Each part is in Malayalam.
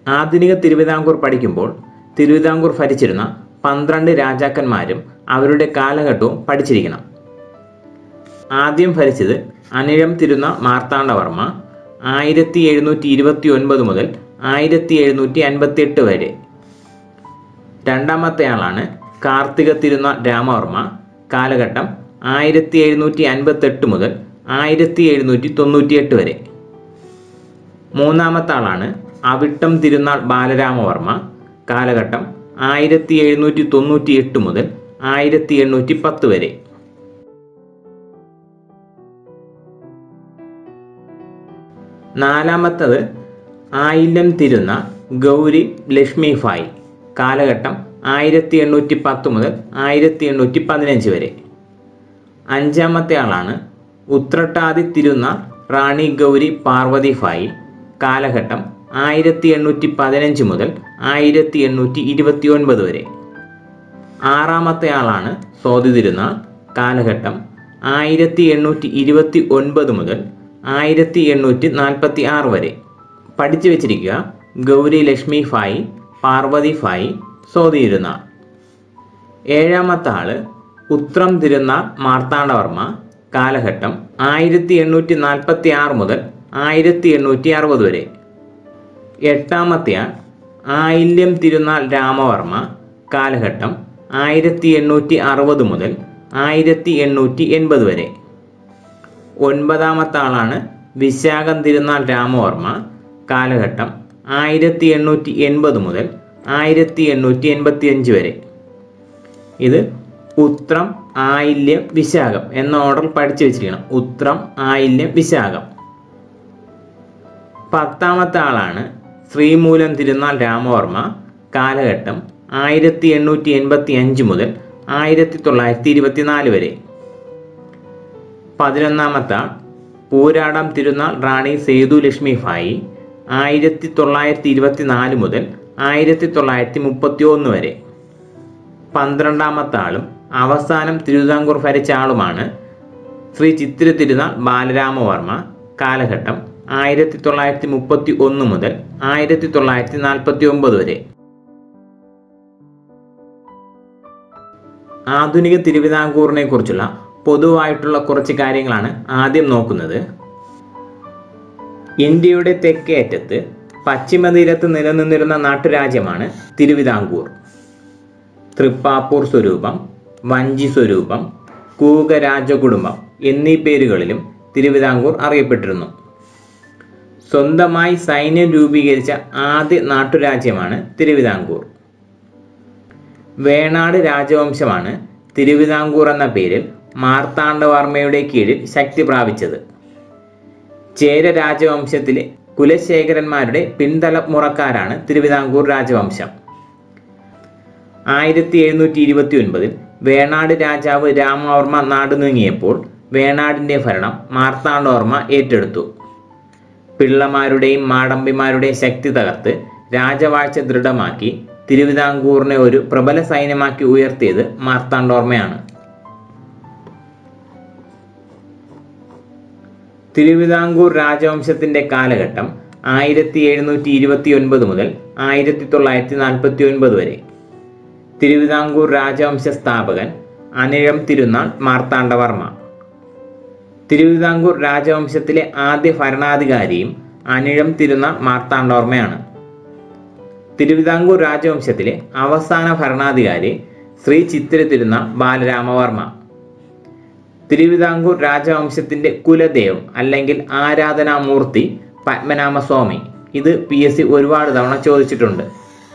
ആധുനിക തിരുവിതാംകൂർ പഠിക്കുമ്പോൾ തിരുവിതാംകൂർ ഭരിച്ചിരുന്ന പന്ത്രണ്ട് രാജാക്കന്മാരും അവരുടെ കാലഘട്ടവും പഠിച്ചിരിക്കണം ആദ്യം ഭരിച്ചത് അനിഴം തിരുന്ന മാർത്താണ്ഡവർമ്മ ആയിരത്തി എഴുന്നൂറ്റി ഇരുപത്തി ഒൻപത് മുതൽ ആയിരത്തി എഴുന്നൂറ്റി അൻപത്തി എട്ട് വരെ രണ്ടാമത്തെ ആളാണ് കാർത്തിക തിരുന്ന രാമവർമ്മ കാലഘട്ടം ആയിരത്തി എഴുന്നൂറ്റി അൻപത്തെട്ട് മുതൽ ആയിരത്തി എഴുന്നൂറ്റി തൊണ്ണൂറ്റിയെട്ട് വരെ മൂന്നാമത്തെ ആളാണ് അവിട്ടം തിരുനാൾ ബാലരാമവർമ്മ കാലഘട്ടം ആയിരത്തി എഴുന്നൂറ്റി തൊണ്ണൂറ്റി എട്ട് മുതൽ ആയിരത്തി എണ്ണൂറ്റി പത്ത് വരെ നാലാമത്തത് ആയില്യം തിരുന്ന ഗൗരി ലക്ഷ്മി ഫായ് കാലഘട്ടം ആയിരത്തി എണ്ണൂറ്റി പത്ത് മുതൽ ആയിരത്തി എണ്ണൂറ്റി പതിനഞ്ച് വരെ അഞ്ചാമത്തെ ആളാണ് ഉത്രട്ടാതി തിരുന്ന റാണി ഗൗരി പാർവതി ഫായി കാലഘട്ടം ആയിരത്തി എണ്ണൂറ്റി പതിനഞ്ച് മുതൽ ആയിരത്തി എണ്ണൂറ്റി ഇരുപത്തി ഒൻപത് വരെ ആറാമത്തെ ആളാണ് സോതി തിരുനാൾ കാലഘട്ടം ആയിരത്തി എണ്ണൂറ്റി ഇരുപത്തി ഒൻപത് മുതൽ ആയിരത്തി എണ്ണൂറ്റി നാൽപ്പത്തി ആറ് വരെ പഠിച്ചു വെച്ചിരിക്കുക ഗൗരി ലക്ഷ്മി ഫായി പാർവതി ഫായി സോതി തിരുനാൾ ഏഴാമത്തെ ആള് ഉത്രം തിരുനാൾ മാർത്താണ്ഡവർമ്മ കാലഘട്ടം ആയിരത്തി എണ്ണൂറ്റി നാൽപ്പത്തി ആറ് മുതൽ ആയിരത്തി എണ്ണൂറ്റി അറുപത് വരെ എട്ടാമത്തെ ആൾ ആയില്യം തിരുനാൾ രാമവർമ്മ കാലഘട്ടം ആയിരത്തി എണ്ണൂറ്റി അറുപത് മുതൽ ആയിരത്തി എണ്ണൂറ്റി എൺപത് വരെ ഒൻപതാമത്തെ ആളാണ് വിശാഖം തിരുനാൾ രാമവർമ്മ കാലഘട്ടം ആയിരത്തി എണ്ണൂറ്റി എൺപത് മുതൽ ആയിരത്തി എണ്ണൂറ്റി എൺപത്തി അഞ്ച് വരെ ഇത് ഉത്രം ആയില്യം വിശാഖം എന്ന ഓർഡർ പഠിച്ചു വെച്ചിരിക്കണം ഉത്രം ആയില്യം വിശാഖം പത്താമത്തെ ആളാണ് ശ്രീമൂലം തിരുനാൾ രാമവർമ്മ കാലഘട്ടം ആയിരത്തി എണ്ണൂറ്റി എൺപത്തി അഞ്ച് മുതൽ ആയിരത്തി തൊള്ളായിരത്തി ഇരുപത്തിനാല് വരെ പതിനൊന്നാമത്തെ ആൾ പൂരാടം തിരുനാൾ റാണി സേതു ലക്ഷ്മി ഫായി ആയിരത്തി തൊള്ളായിരത്തി ഇരുപത്തിനാല് മുതൽ ആയിരത്തി തൊള്ളായിരത്തി മുപ്പത്തി ഒന്ന് വരെ പന്ത്രണ്ടാമത്തെ ആളും അവസാനം തിരുവിതാംകൂർ ഭരിച്ച ആളുമാണ് ശ്രീ ചിത്തിര തിരുനാൾ ബാലരാമവർമ്മ കാലഘട്ടം ആയിരത്തി തൊള്ളായിരത്തി മുപ്പത്തി ഒന്ന് മുതൽ ആയിരത്തി തൊള്ളായിരത്തി നാൽപ്പത്തി ഒമ്പത് വരെ ആധുനിക തിരുവിതാംകൂറിനെ കുറിച്ചുള്ള പൊതുവായിട്ടുള്ള കുറച്ച് കാര്യങ്ങളാണ് ആദ്യം നോക്കുന്നത് ഇന്ത്യയുടെ തെക്കേ അറ്റത്ത് പശ്ചിമ തീരത്ത് നിലനിന്നിരുന്ന നാട്ടുരാജ്യമാണ് തിരുവിതാംകൂർ തൃപ്പാപ്പൂർ സ്വരൂപം വഞ്ചി സ്വരൂപം കൂക രാജകുടുംബം എന്നീ പേരുകളിലും തിരുവിതാംകൂർ അറിയപ്പെട്ടിരുന്നു സ്വന്തമായി സൈന്യം രൂപീകരിച്ച ആദ്യ നാട്ടുരാജ്യമാണ് തിരുവിതാംകൂർ വേണാട് രാജവംശമാണ് തിരുവിതാംകൂർ എന്ന പേരിൽ മാർത്താണ്ഡവർമ്മയുടെ കീഴിൽ ശക്തി പ്രാപിച്ചത് ചേര രാജവംശത്തിലെ കുലശേഖരന്മാരുടെ പിൻതലമുറക്കാരാണ് തിരുവിതാംകൂർ രാജവംശം ആയിരത്തി എഴുന്നൂറ്റി ഇരുപത്തി ഒൻപതിൽ വേണാട് രാജാവ് രാമവർമ്മ നാട് നീങ്ങിയപ്പോൾ വേണാടിൻ്റെ ഭരണം മാർത്താണ്ഡവർമ്മ ഏറ്റെടുത്തു പിള്ളമാരുടെയും മാടമ്പിമാരുടെയും ശക്തി തകർത്ത് രാജവാഴ്ച ദൃഢമാക്കി തിരുവിതാംകൂറിനെ ഒരു പ്രബല സൈന്യമാക്കി ഉയർത്തിയത് മാർത്താണ്ഡവർമ്മയാണ് തിരുവിതാംകൂർ രാജവംശത്തിന്റെ കാലഘട്ടം ആയിരത്തി എഴുന്നൂറ്റി ഇരുപത്തി ഒൻപത് മുതൽ ആയിരത്തി തൊള്ളായിരത്തി നാൽപ്പത്തി ഒൻപത് വരെ തിരുവിതാംകൂർ രാജവംശ സ്ഥാപകൻ അനിഴം തിരുനാൾ മാർത്താണ്ഡവർമ്മ തിരുവിതാംകൂർ രാജവംശത്തിലെ ആദ്യ ഭരണാധികാരിയും അനിഴം തിരുനാൾ മാർത്താണ്ഡവർമ്മയാണ് തിരുവിതാംകൂർ രാജവംശത്തിലെ അവസാന ഭരണാധികാരി ശ്രീ ചിത്തിര തിരുനാൾ ബാലരാമവർമ്മ തിരുവിതാംകൂർ രാജവംശത്തിന്റെ കുലദേവം അല്ലെങ്കിൽ ആരാധനാമൂർത്തി പത്മനാഭസ്വാമി ഇത് പി എസ് സി ഒരുപാട് തവണ ചോദിച്ചിട്ടുണ്ട്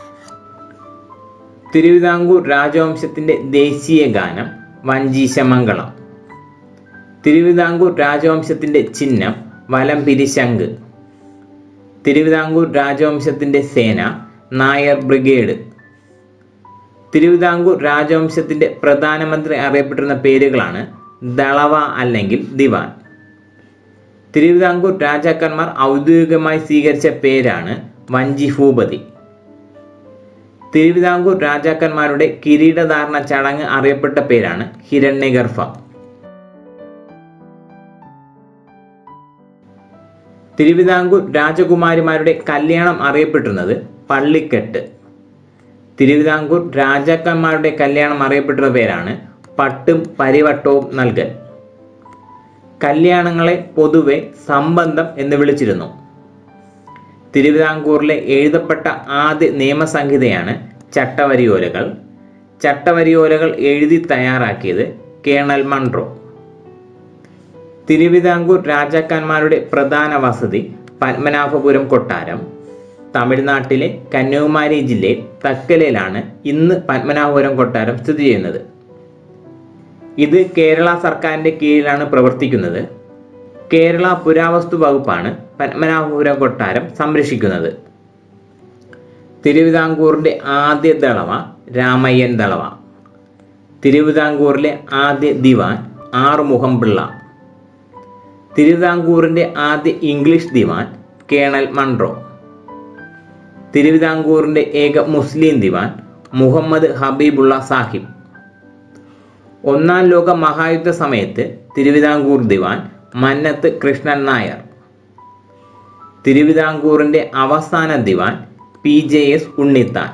തിരുവിതാംകൂർ രാജവംശത്തിന്റെ ദേശീയ ഗാനം വഞ്ചീശമംഗളം തിരുവിതാംകൂർ രാജവംശത്തിന്റെ ചിഹ്നം വലംപിരി ശംഖ് തിരുവിതാംകൂർ രാജവംശത്തിന്റെ സേന നായർ ബ്രിഗേഡ് തിരുവിതാംകൂർ രാജവംശത്തിന്റെ പ്രധാനമന്ത്രി അറിയപ്പെട്ടിരുന്ന പേരുകളാണ് ദളവ അല്ലെങ്കിൽ ദിവാൻ തിരുവിതാംകൂർ രാജാക്കന്മാർ ഔദ്യോഗികമായി സ്വീകരിച്ച പേരാണ് വഞ്ചി ഭൂപതി തിരുവിതാംകൂർ രാജാക്കന്മാരുടെ കിരീടധാരണ ചടങ്ങ് അറിയപ്പെട്ട പേരാണ് ഹിരണ്യഗർഭ തിരുവിതാംകൂർ രാജകുമാരിമാരുടെ കല്യാണം അറിയപ്പെട്ടിരുന്നത് പള്ളിക്കെട്ട് തിരുവിതാംകൂർ രാജാക്കന്മാരുടെ കല്യാണം അറിയപ്പെട്ടുള്ള പേരാണ് പട്ടും പരിവട്ടവും നൽകൽ കല്യാണങ്ങളെ പൊതുവെ സംബന്ധം എന്ന് വിളിച്ചിരുന്നു തിരുവിതാംകൂറിലെ എഴുതപ്പെട്ട ആദ്യ നിയമസംഹിതയാണ് ചട്ടവരിയോലകൾ ചട്ടവരിയോലകൾ എഴുതി തയ്യാറാക്കിയത് കേണൽ മൺട്രോ തിരുവിതാംകൂർ രാജാക്കന്മാരുടെ പ്രധാന വസതി പത്മനാഭപുരം കൊട്ടാരം തമിഴ്നാട്ടിലെ കന്യാകുമാരി ജില്ലയിൽ തക്കലയിലാണ് ഇന്ന് പത്മനാഭപുരം കൊട്ടാരം സ്ഥിതി ചെയ്യുന്നത് ഇത് കേരള സർക്കാരിൻ്റെ കീഴിലാണ് പ്രവർത്തിക്കുന്നത് കേരള പുരാവസ്തു വകുപ്പാണ് പത്മനാഭപുരം കൊട്ടാരം സംരക്ഷിക്കുന്നത് തിരുവിതാംകൂറിൻ്റെ ആദ്യ ദളവ രാമയ്യൻ ദളവ തിരുവിതാംകൂറിലെ ആദ്യ ദിവാൻ ആറുമുഖം പിള്ള തിരുവിതാംകൂറിൻ്റെ ആദ്യ ഇംഗ്ലീഷ് ദിവാൻ കേണൽ മൺട്രോ തിരുവിതാംകൂറിൻ്റെ ഏക മുസ്ലിം ദിവാൻ മുഹമ്മദ് ഹബീബുള്ള സാഹിബ് ഒന്നാം ലോക മഹായുദ്ധ സമയത്ത് തിരുവിതാംകൂർ ദിവാൻ മന്നത്ത് കൃഷ്ണൻ നായർ തിരുവിതാംകൂറിൻ്റെ അവസാന ദിവാൻ പി ജെ എസ് ഉണ്ണിത്താൻ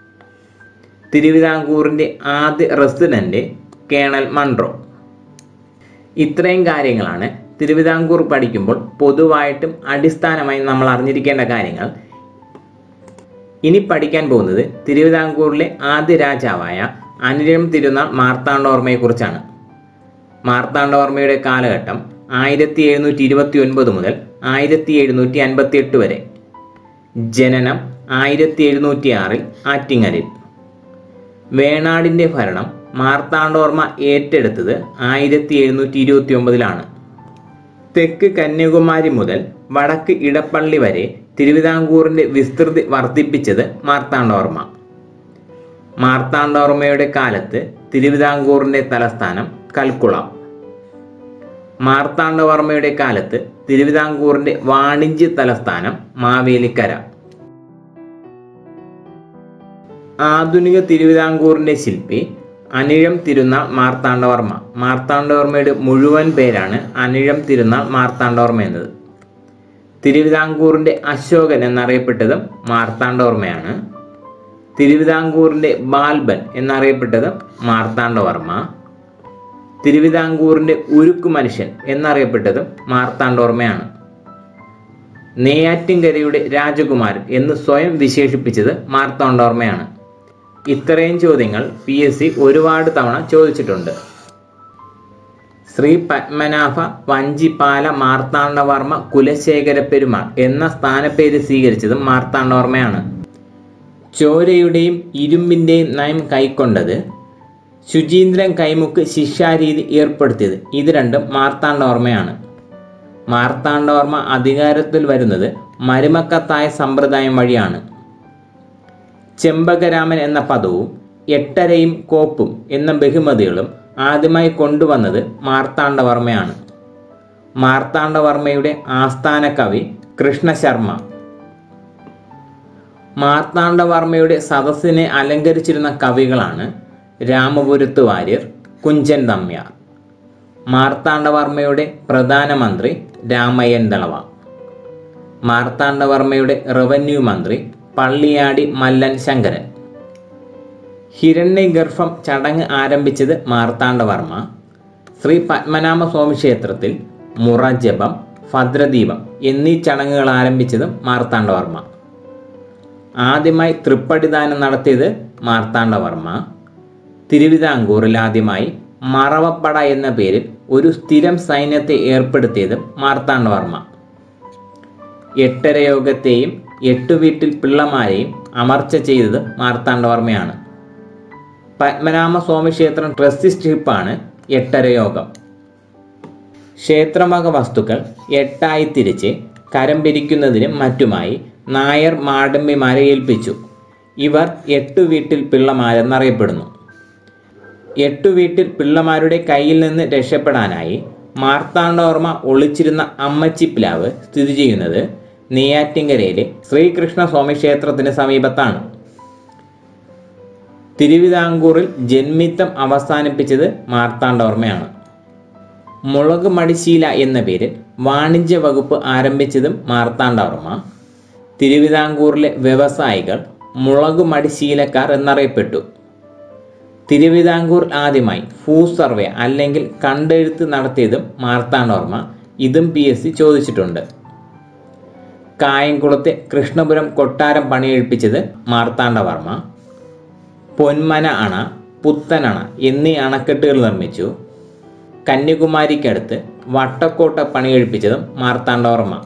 തിരുവിതാംകൂറിൻ്റെ ആദ്യ റെസിഡന്റ് കേണൽ മൺട്രോ ഇത്രയും കാര്യങ്ങളാണ് തിരുവിതാംകൂർ പഠിക്കുമ്പോൾ പൊതുവായിട്ടും അടിസ്ഥാനമായി നമ്മൾ അറിഞ്ഞിരിക്കേണ്ട കാര്യങ്ങൾ ഇനി പഠിക്കാൻ പോകുന്നത് തിരുവിതാംകൂറിലെ ആദ്യ രാജാവായ അനിഴം തിരുനാൾ മാർത്താണ്ഡവർമ്മയെക്കുറിച്ചാണ് മാർത്താണ്ഡവർമ്മയുടെ കാലഘട്ടം ആയിരത്തി എഴുന്നൂറ്റി ഇരുപത്തി ഒൻപത് മുതൽ ആയിരത്തി എഴുന്നൂറ്റി അൻപത്തി എട്ട് വരെ ജനനം ആയിരത്തി എഴുന്നൂറ്റി ആറിൽ ആറ്റിങ്ങലിൽ വേണാടിൻ്റെ ഭരണം മാർത്താണ്ഡവർമ്മ ഏറ്റെടുത്തത് ആയിരത്തി എഴുന്നൂറ്റി ഇരുപത്തി ഒമ്പതിലാണ് തെക്ക് കന്യാകുമാരി മുതൽ വടക്ക് ഇടപ്പള്ളി വരെ തിരുവിതാംകൂറിൻ്റെ വിസ്തൃതി വർദ്ധിപ്പിച്ചത് മാർത്താണ്ഡവർമ്മ മാർത്താണ്ഡവർമ്മയുടെ കാലത്ത് തിരുവിതാംകൂറിൻ്റെ തലസ്ഥാനം കൽക്കുളം മാർത്താണ്ഡവർമ്മയുടെ കാലത്ത് തിരുവിതാംകൂറിൻ്റെ വാണിജ്യ തലസ്ഥാനം മാവേലിക്കര ആധുനിക തിരുവിതാംകൂറിൻ്റെ ശില്പി അനിഴം തിരുനാൾ മാർത്താണ്ഡവർമ്മ മാർത്താണ്ഡവർമ്മയുടെ മുഴുവൻ പേരാണ് അനിഴം തിരുനാൾ മാർത്താണ്ഡവർമ്മ എന്നത് തിരുവിതാംകൂറിൻ്റെ അശോകൻ എന്നറിയപ്പെട്ടതും മാർത്താണ്ഡവർമ്മയാണ് തിരുവിതാംകൂറിൻ്റെ ബാൽബൻ എന്നറിയപ്പെട്ടത് മാർത്താണ്ഡവർമ്മ തിരുവിതാംകൂറിൻ്റെ ഉരുക്കു മനുഷ്യൻ എന്നറിയപ്പെട്ടതും മാർത്താണ്ഡവർമ്മയാണ് നെയ്യാറ്റിൻകരയുടെ രാജകുമാരൻ എന്ന് സ്വയം വിശേഷിപ്പിച്ചത് മാർത്താണ്ഡവർമ്മയാണ് ഇത്രയും ചോദ്യങ്ങൾ പി എസ് സി ഒരുപാട് തവണ ചോദിച്ചിട്ടുണ്ട് ശ്രീ പത്മനാഭ വഞ്ചിപ്പാല മാർത്താണ്ഡവർമ്മ കുലശേഖര പെരുമാൾ എന്ന സ്ഥാനപ്പേര് സ്വീകരിച്ചതും മാർത്താണ്ഡവർമ്മയാണ് ചോരയുടെയും ഇരുമ്പിൻ്റെയും നയം കൈക്കൊണ്ടത് ശുചീന്ദ്രൻ കൈമുക്ക് ശിക്ഷാരീതി ഏർപ്പെടുത്തിയത് ഇത് രണ്ടും മാർത്താണ്ഡവർമ്മയാണ് മാർത്താണ്ഡവർമ്മ അധികാരത്തിൽ വരുന്നത് മരുമക്കത്തായ സമ്പ്രദായം വഴിയാണ് ചെമ്പകരാമൻ എന്ന പദവും എട്ടരയും കോപ്പും എന്ന ബഹുമതികളും ആദ്യമായി കൊണ്ടുവന്നത് മാർത്താണ്ഡവർമ്മയാണ് മാർത്താണ്ഡവർമ്മയുടെ ആസ്ഥാന കവി കൃഷ്ണശർമ്മ മാർത്താണ്ഡവർമ്മയുടെ സദസ്സിനെ അലങ്കരിച്ചിരുന്ന കവികളാണ് രാമപുരത്ത് വാര്യർ കുഞ്ചൻ നമ്പ്യാർ മാർത്താണ്ഡവർമ്മയുടെ പ്രധാനമന്ത്രി രാമയ്യൻ ദളവ മാർത്താണ്ഡവർമ്മയുടെ റവന്യൂ മന്ത്രി പള്ളിയാടി മല്ലൻ ശങ്കരൻ ഹിരണ്യഗർഭം ചടങ്ങ് ആരംഭിച്ചത് മാർത്താണ്ഡവർമ്മ ശ്രീ പത്മനാഭ സ്വാമി ക്ഷേത്രത്തിൽ മുറജപം ഭദ്രദീപം എന്നീ ചടങ്ങുകൾ ആരംഭിച്ചതും മാർത്താണ്ഡവർമ്മ ആദ്യമായി തൃപ്പടിദാനം നടത്തിയത് മാർത്താണ്ഡവർമ്മ തിരുവിതാംകൂറിൽ ആദ്യമായി മറവപ്പട എന്ന പേരിൽ ഒരു സ്ഥിരം സൈന്യത്തെ ഏർപ്പെടുത്തിയതും മാർത്താണ്ഡവർമ്മ എട്ടരയോഗത്തെയും എട്ടു വീട്ടിൽ പിള്ളമാരെയും അമർച്ച ചെയ്തത് മാർത്താണ്ഡവർമ്മയാണ് പത്മനാഭ സ്വാമി ക്ഷേത്രം ട്രസ്റ്റി സ്ട്രിപ്പാണ് എട്ടരയോഗം ക്ഷേത്രമക വസ്തുക്കൾ എട്ടായി തിരിച്ച് കരം പിരിക്കുന്നതിനും മറ്റുമായി നായർ മാടമ്പിമാരെ ഏൽപ്പിച്ചു ഇവർ എട്ടു വീട്ടിൽ പിള്ളമാരെന്നറിയപ്പെടുന്നു എട്ടു വീട്ടിൽ പിള്ളമാരുടെ കയ്യിൽ നിന്ന് രക്ഷപ്പെടാനായി മാർത്താണ്ഡവർമ്മ ഒളിച്ചിരുന്ന അമ്മച്ചിപ്ലാവ് സ്ഥിതി ചെയ്യുന്നത് നെയ്യാറ്റിങ്കരയിലെ ശ്രീകൃഷ്ണ സ്വാമി ക്ഷേത്രത്തിന് സമീപത്താണ് തിരുവിതാംകൂറിൽ ജന്മിത്തം അവസാനിപ്പിച്ചത് മാർത്താണ്ഡവർമ്മയാണ് മുളക് മടിശീല എന്ന പേരിൽ വാണിജ്യ വകുപ്പ് ആരംഭിച്ചതും മാർത്താണ്ഡവർമ്മ തിരുവിതാംകൂറിലെ വ്യവസായികൾ മുളകുമടി ശീലക്കാർ എന്നറിയപ്പെട്ടു തിരുവിതാംകൂർ ആദ്യമായി ഭൂ സർവേ അല്ലെങ്കിൽ കണ്ടെഴുത്ത് നടത്തിയതും മാർത്താണ്ഡവർമ്മ ഇതും പി എസ് സി ചോദിച്ചിട്ടുണ്ട് കായംകുളത്തെ കൃഷ്ണപുരം കൊട്ടാരം പണിയെഴുപ്പിച്ചത് മാർത്താണ്ഡവർമ്മ പൊന്മന അണ പുത്തനണ എന്നീ അണക്കെട്ടുകൾ നിർമ്മിച്ചു കന്യാകുമാരിക്കടുത്ത് വട്ടക്കോട്ട പണികഴിപ്പിച്ചതും മാർത്താണ്ഡവർമ്മ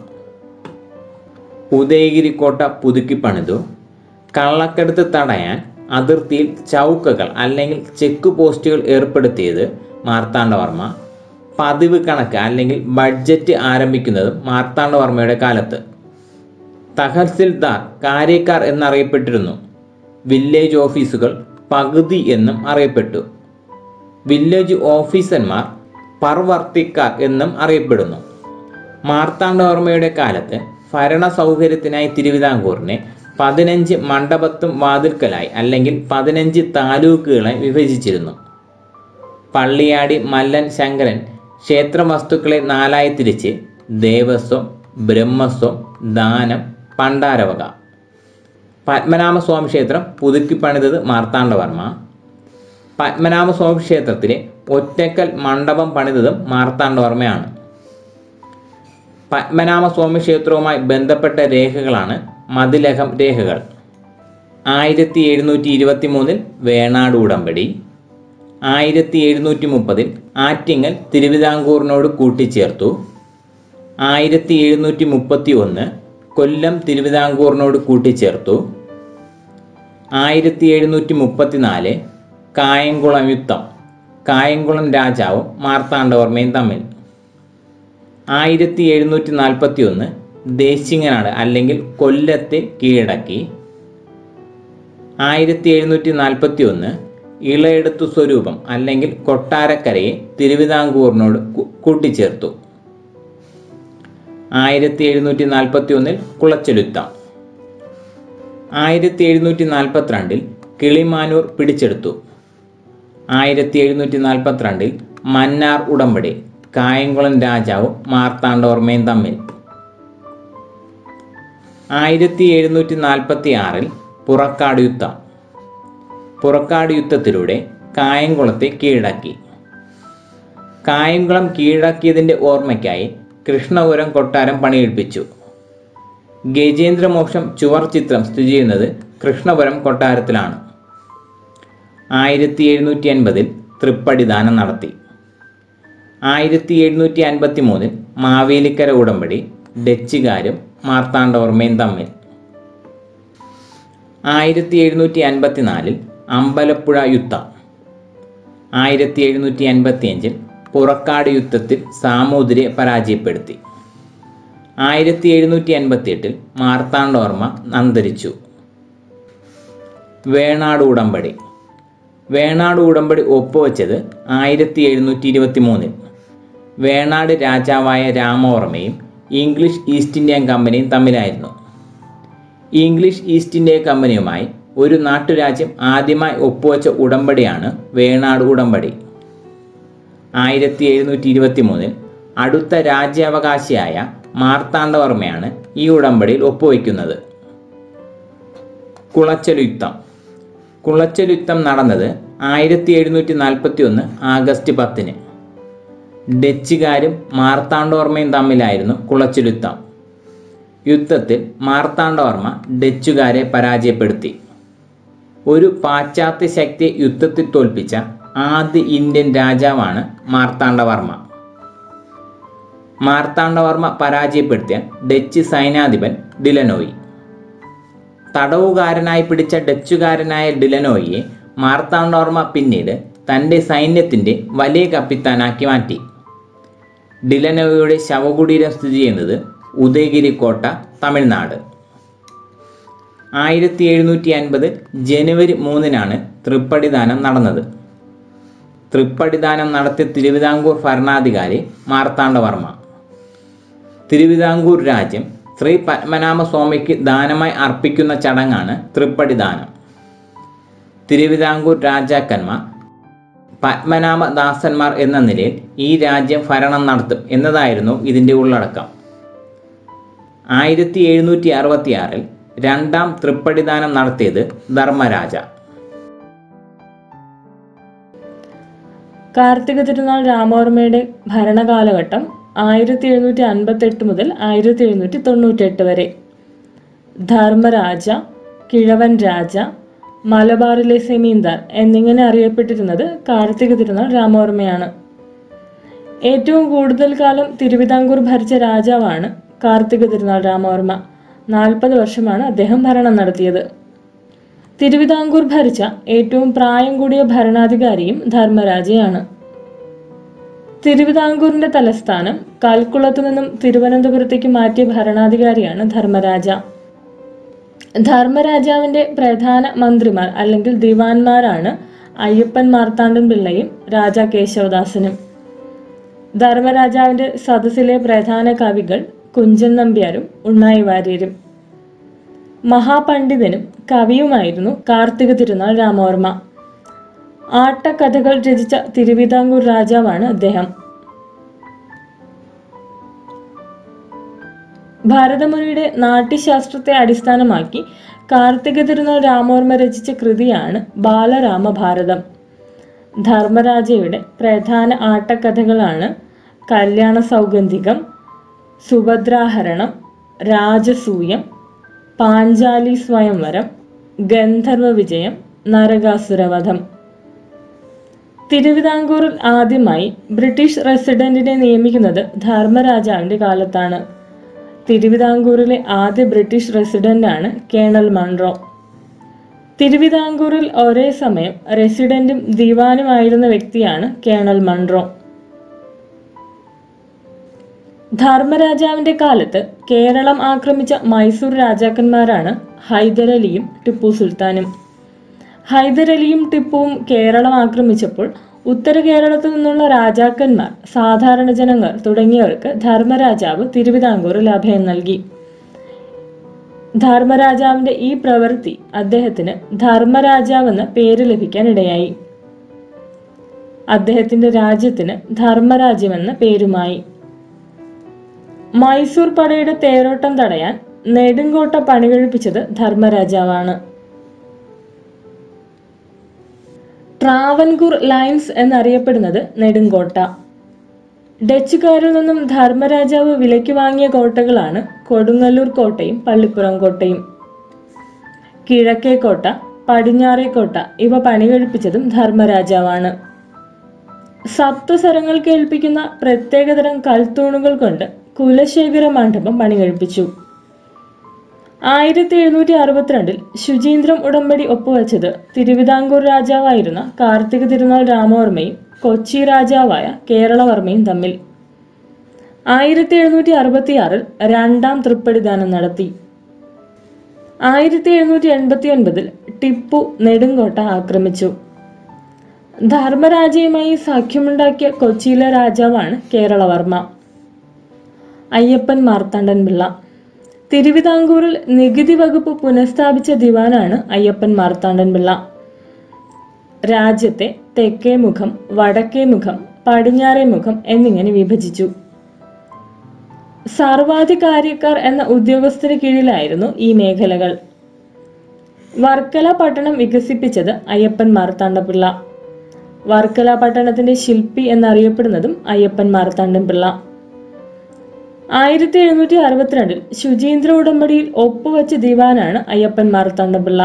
ഉദയഗിരി കോട്ട പുതുക്കി പണിതു കള്ളക്കടത്ത് തടയാൻ അതിർത്തിയിൽ ചൗക്കകൾ അല്ലെങ്കിൽ ചെക്ക് പോസ്റ്റുകൾ ഏർപ്പെടുത്തിയത് മാർത്താണ്ഡവർമ്മ പതിവ് കണക്ക് അല്ലെങ്കിൽ ബഡ്ജറ്റ് ആരംഭിക്കുന്നതും മാർത്താണ്ഡവർമ്മയുടെ കാലത്ത് തഹസിൽദാർ കാര്യക്കാർ എന്നറിയപ്പെട്ടിരുന്നു വില്ലേജ് ഓഫീസുകൾ പകുതി എന്നും അറിയപ്പെട്ടു വില്ലേജ് ഓഫീസർമാർ പർവർത്തിക്കാർ എന്നും അറിയപ്പെടുന്നു മാർത്താണ്ഡവർമ്മയുടെ കാലത്ത് ഭരണ സൗകര്യത്തിനായി തിരുവിതാംകൂറിനെ പതിനഞ്ച് മണ്ഡപത്തും വാതിൽക്കലായി അല്ലെങ്കിൽ പതിനഞ്ച് താലൂക്കുകളായി വിഭജിച്ചിരുന്നു പള്ളിയാടി മല്ലൻ ശങ്കരൻ ക്ഷേത്രവസ്തുക്കളെ നാലായി തിരിച്ച് ദേവസ്വം ബ്രഹ്മസ്വം ദാനം പണ്ടാരവക പത്മനാഭസ്വാമി ക്ഷേത്രം പുതുക്കി പണിതത് മാർത്താണ്ഡവർമ്മ പത്മനാഭസ്വാമി ക്ഷേത്രത്തിലെ ഒറ്റക്കൽ മണ്ഡപം പണിതതും മാർത്താണ്ഡവർമ്മയാണ് പത്മനാഭസ്വാമി ക്ഷേത്രവുമായി ബന്ധപ്പെട്ട രേഖകളാണ് മതിലകം രേഖകൾ ആയിരത്തി എഴുന്നൂറ്റി ഇരുപത്തി മൂന്നിൽ വേണാട് ഉടമ്പടി ആയിരത്തി എഴുന്നൂറ്റി മുപ്പതിൽ ആറ്റിങ്ങൽ തിരുവിതാംകൂറിനോട് കൂട്ടിച്ചേർത്തു ആയിരത്തി എഴുന്നൂറ്റി മുപ്പത്തി ഒന്ന് കൊല്ലം തിരുവിതാംകൂറിനോട് കൂട്ടിച്ചേർത്തു ആയിരത്തി എഴുന്നൂറ്റി മുപ്പത്തിനാല് കായംകുളം യുദ്ധം കായംകുളം രാജാവും മാർത്താണ്ഡവർമ്മയും തമ്മിൽ ആയിരത്തി എഴുന്നൂറ്റി നാൽപ്പത്തി ഒന്ന് ദേശിങ്ങനാട് അല്ലെങ്കിൽ കൊല്ലത്തെ കീഴടക്കി ആയിരത്തി എഴുന്നൂറ്റി നാൽപ്പത്തി ഒന്ന് ഇളയെടുത്തു സ്വരൂപം അല്ലെങ്കിൽ കൊട്ടാരക്കരയെ തിരുവിതാംകൂറിനോട് കു- കൂട്ടിച്ചേർത്തു ആയിരത്തി എഴുന്നൂറ്റി നാൽപ്പത്തി ഒന്നിൽ കുളച്ചെലുത്താം ആയിരത്തി എഴുന്നൂറ്റി നാൽപ്പത്തിരണ്ടിൽ കിളിമാനൂർ പിടിച്ചെടുത്തു ആയിരത്തി എഴുന്നൂറ്റി നാൽപ്പത്തിരണ്ടിൽ മന്നാർ ഉടമ്പടി കായംകുളം രാജാവും മാർത്താണ്ഡവർമ്മയും തമ്മിൽ ആയിരത്തി എഴുന്നൂറ്റി നാൽപ്പത്തി ആറിൽ പുറക്കാട് യുദ്ധം പുറക്കാട് യുദ്ധത്തിലൂടെ കായംകുളത്തെ കീഴടക്കി കായംകുളം കീഴടക്കിയതിൻ്റെ ഓർമ്മയ്ക്കായി കൃഷ്ണപുരം കൊട്ടാരം പണിയെടുപ്പിച്ചു ഗജേന്ദ്രമോക്ഷം ചുവർ ചിത്രം സ്ഥിതി ചെയ്യുന്നത് കൃഷ്ണപുരം കൊട്ടാരത്തിലാണ് ആയിരത്തി എഴുന്നൂറ്റി അൻപതിൽ തൃപ്പടിദാനം നടത്തി ആയിരത്തി എഴുന്നൂറ്റി അൻപത്തി മൂന്നിൽ മാവേലിക്കര ഉടമ്പടി ഡച്ചുകാരും മാർത്താണ്ഡവർമ്മയും തമ്മിൽ ആയിരത്തി എഴുന്നൂറ്റി അൻപത്തിനാലിൽ അമ്പലപ്പുഴ യുദ്ധം ആയിരത്തി എഴുന്നൂറ്റി അൻപത്തിയഞ്ചിൽ പുറക്കാട് യുദ്ധത്തിൽ സാമൂതിരെ പരാജയപ്പെടുത്തി ആയിരത്തി എഴുന്നൂറ്റി അൻപത്തിയെട്ടിൽ മാർത്താണ്ഡവർമ്മ അന്തരിച്ചു വേണാട് ഉടമ്പടി വേണാട് ഉടമ്പടി ഒപ്പുവെച്ചത് ആയിരത്തി എഴുന്നൂറ്റി ഇരുപത്തി മൂന്നിൽ വേണാട് രാജാവായ രാമവർമ്മയും ഇംഗ്ലീഷ് ഈസ്റ്റ് ഇന്ത്യ കമ്പനിയും തമ്മിലായിരുന്നു ഇംഗ്ലീഷ് ഈസ്റ്റ് ഇന്ത്യ കമ്പനിയുമായി ഒരു നാട്ടുരാജ്യം ആദ്യമായി ഒപ്പുവെച്ച ഉടമ്പടിയാണ് വേണാട് ഉടമ്പടി ആയിരത്തി എഴുന്നൂറ്റി ഇരുപത്തി മൂന്നിൽ അടുത്ത രാജ്യാവകാശിയായ മാർത്താണ്ഡവർമ്മയാണ് ഈ ഉടമ്പടിയിൽ ഒപ്പുവെക്കുന്നത് കുളച്ചൽ യുദ്ധം കുളച്ചൽ യുദ്ധം നടന്നത് ആയിരത്തി എഴുന്നൂറ്റി നാൽപ്പത്തി ഒന്ന് ആഗസ്റ്റ് പത്തിന് ഡച്ചുകാരും മാർത്താണ്ഡവർമ്മയും തമ്മിലായിരുന്നു കുളച്ചൽ യുദ്ധം യുദ്ധത്തിൽ മാർത്താണ്ഡവർമ്മ ഡച്ചുകാരെ പരാജയപ്പെടുത്തി ഒരു പാശ്ചാത്യ ശക്തിയെ യുദ്ധത്തിൽ തോൽപ്പിച്ച ആദ്യ ഇന്ത്യൻ രാജാവാണ് മാർത്താണ്ഡവർമ്മ മാർത്താണ്ഡവർമ്മ പരാജയപ്പെടുത്തിയ ഡച്ച് സൈന്യാധിപൻ ഡിലനോയി തടവുകാരനായി പിടിച്ച ഡച്ചുകാരനായ ഡിലനോയിയെ മാർത്താണ്ഡവർമ്മ പിന്നീട് തൻ്റെ സൈന്യത്തിൻ്റെ വലിയ കപ്പിത്താനാക്കി മാറ്റി ഡിലനോയിയുടെ ശവകുടീരം സ്ഥിതി ചെയ്യുന്നത് ഉദയഗിരി കോട്ട തമിഴ്നാട് ആയിരത്തി എഴുന്നൂറ്റി അൻപത് ജനുവരി മൂന്നിനാണ് തൃപ്പടിദാനം നടന്നത് തൃപ്പടിദാനം നടത്തിയ തിരുവിതാംകൂർ ഭരണാധികാരി മാർത്താണ്ഡവർമ്മ തിരുവിതാംകൂർ രാജ്യം ശ്രീ പത്മനാഭസ്വാമിക്ക് ദാനമായി അർപ്പിക്കുന്ന ചടങ്ങാണ് തൃപ്പടിദാനം തിരുവിതാംകൂർ രാജാക്കന്മാർ പത്മനാഭദാസന്മാർ എന്ന നിലയിൽ ഈ രാജ്യം ഭരണം നടത്തും എന്നതായിരുന്നു ഇതിൻ്റെ ഉള്ളടക്കം ആയിരത്തി എഴുന്നൂറ്റി അറുപത്തിയാറിൽ രണ്ടാം തൃപ്പടിദാനം നടത്തിയത് ധർമ്മരാജ കാർത്തിക തിരുനാൾ രാമവർമ്മയുടെ ഭരണകാലഘട്ടം ആയിരത്തി എഴുന്നൂറ്റി അൻപത്തി എട്ട് മുതൽ ആയിരത്തി എഴുന്നൂറ്റി തൊണ്ണൂറ്റി എട്ട് വരെ ധർമ്മരാജ കിഴവൻ രാജ മലബാറിലെ സെമീന്ദാർ എന്നിങ്ങനെ അറിയപ്പെട്ടിരുന്നത് കാർത്തിക തിരുനാൾ രാമവർമ്മയാണ് ഏറ്റവും കൂടുതൽ കാലം തിരുവിതാംകൂർ ഭരിച്ച രാജാവാണ് കാർത്തിക തിരുനാൾ രാമവർമ്മ നാൽപ്പത് വർഷമാണ് അദ്ദേഹം ഭരണം നടത്തിയത് തിരുവിതാംകൂർ ഭരിച്ച ഏറ്റവും പ്രായം കൂടിയ ഭരണാധികാരിയും ധർമ്മരാജയാണ് തിരുവിതാംകൂറിന്റെ തലസ്ഥാനം കൽക്കുളത്തു നിന്നും തിരുവനന്തപുരത്തേക്ക് മാറ്റിയ ഭരണാധികാരിയാണ് ധർമ്മരാജ ധർമ്മരാജാവിന്റെ പ്രധാന മന്ത്രിമാർ അല്ലെങ്കിൽ ദിവാൻമാരാണ് അയ്യപ്പൻ മാർത്താണ്ഡൻ പിള്ളയും രാജാ കേശവദാസനും ധർമ്മരാജാവിന്റെ സദസ്സിലെ പ്രധാന കവികൾ കുഞ്ചൻ നമ്പ്യാരും ഉണ്ണായി വാര്യരും മഹാപണ്ഡിതനും കവിയുമായിരുന്നു കാർത്തിക തിരുനാൾ രാമവർമ്മ ആട്ടക്കഥകൾ രചിച്ച തിരുവിതാംകൂർ രാജാവാണ് അദ്ദേഹം ഭാരതമുനിയുടെ നാട്യശാസ്ത്രത്തെ അടിസ്ഥാനമാക്കി കാർത്തിക തിരുനാൾ രാമവർമ്മ രചിച്ച കൃതിയാണ് ബാലരാമഭാരതം ധർമ്മരാജയുടെ പ്രധാന ആട്ടക്കഥകളാണ് കല്യാണ സൗഗന്ധികം സുഭദ്രാഹരണം രാജസൂയം പാഞ്ചാലി സ്വയംവരം ഗന്ധർവ വിജയം നരകാസുരവധം തിരുവിതാംകൂറിൽ ആദ്യമായി ബ്രിട്ടീഷ് റെസിഡന്റിനെ നിയമിക്കുന്നത് ധർമ്മരാജാവിന്റെ കാലത്താണ് തിരുവിതാംകൂറിലെ ആദ്യ ബ്രിട്ടീഷ് റെസിഡന്റാണ് കേണൽ മൺറോ തിരുവിതാംകൂറിൽ ഒരേ സമയം റെസിഡന്റും ദിവാനുമായിരുന്ന വ്യക്തിയാണ് കേണൽ മൺറോ ധർമ്മരാജാവിന്റെ കാലത്ത് കേരളം ആക്രമിച്ച മൈസൂർ രാജാക്കന്മാരാണ് ഹൈദരലിയും ടിപ്പു സുൽത്താനും ഹൈദരലിയും ടിപ്പുവും കേരളം ആക്രമിച്ചപ്പോൾ ഉത്തര കേരളത്തിൽ നിന്നുള്ള രാജാക്കന്മാർ സാധാരണ ജനങ്ങൾ തുടങ്ങിയവർക്ക് ധർമ്മരാജാവ് തിരുവിതാംകൂറിൽ അഭയം നൽകി ധർമ്മരാജാവിന്റെ ഈ പ്രവൃത്തി അദ്ദേഹത്തിന് ധർമ്മരാജാവ് എന്ന പേര് ലഭിക്കാൻ ഇടയായി അദ്ദേഹത്തിന്റെ രാജ്യത്തിന് ധർമ്മരാജ്യം എന്ന പേരുമായി മൈസൂർ പടയുടെ തേരോട്ടം തടയാൻ നെടുങ്കോട്ട പണികഴിപ്പിച്ചത് ധർമ്മരാജാവാണ് ട്രാവൻകൂർ ലൈൻസ് എന്നറിയപ്പെടുന്നത് നെടുങ്കോട്ട ഡച്ചുകാരിൽ നിന്നും ധർമ്മരാജാവ് വിലയ്ക്ക് വാങ്ങിയ കോട്ടകളാണ് കൊടുങ്ങല്ലൂർ കോട്ടയും പള്ളിപ്പുറം കോട്ടയും കിഴക്കേ കോട്ട പടിഞ്ഞാറേ കോട്ട ഇവ പണികഴിപ്പിച്ചതും ധർമ്മരാജാവാണ് സപ്തസ്വരങ്ങൾ കേൾപ്പിക്കുന്ന പ്രത്യേകതരം കൽത്തൂണുകൾ കൊണ്ട് കുലശേഖര മണ്ഡപം പണികഴിപ്പിച്ചു ആയിരത്തി എഴുന്നൂറ്റി അറുപത്തിരണ്ടിൽ ശുചീന്ദ്രം ഉടമ്പടി ഒപ്പുവെച്ചത് തിരുവിതാംകൂർ രാജാവായിരുന്ന കാർത്തിക തിരുനാൾ രാമവർമ്മയും കൊച്ചി രാജാവായ കേരളവർമ്മയും തമ്മിൽ ആയിരത്തി എഴുന്നൂറ്റി അറുപത്തിയാറിൽ രണ്ടാം തൃപ്പടിദാനം നടത്തി ആയിരത്തി എഴുന്നൂറ്റി എൺപത്തി ഒൻപതിൽ ടിപ്പു നെടുങ്കോട്ട ആക്രമിച്ചു ധർമ്മരാജയുമായി സഖ്യമുണ്ടാക്കിയ കൊച്ചിയിലെ രാജാവാണ് കേരളവർമ്മ അയ്യപ്പൻ മാർത്താണ്ഡൻ പിള്ള തിരുവിതാംകൂറിൽ നികുതി വകുപ്പ് പുനഃസ്ഥാപിച്ച ദിവാനാണ് അയ്യപ്പൻ മാർത്താണ്ഡൻ പിള്ള രാജ്യത്തെ തെക്കേ മുഖം വടക്കേ മുഖം പടിഞ്ഞാറേ മുഖം എന്നിങ്ങനെ വിഭജിച്ചു സർവാധികാര്യക്കാർ എന്ന ഉദ്യോഗസ്ഥന് കീഴിലായിരുന്നു ഈ മേഖലകൾ വർക്കല പട്ടണം വികസിപ്പിച്ചത് അയ്യപ്പൻ മാർത്താണ്ഡപിള്ള വർക്കല പട്ടണത്തിന്റെ ശില്പി എന്നറിയപ്പെടുന്നതും അയ്യപ്പൻ മാർത്താണ്ഡൻ പിള്ള ആയിരത്തി എഴുന്നൂറ്റി അറുപത്തിരണ്ടിൽ ശുചീന്ദ്ര ഉടമ്പടിയിൽ ഒപ്പുവെച്ച ദിവാനാണ് അയ്യപ്പൻ മാർത്താണ്ഡപിള്ള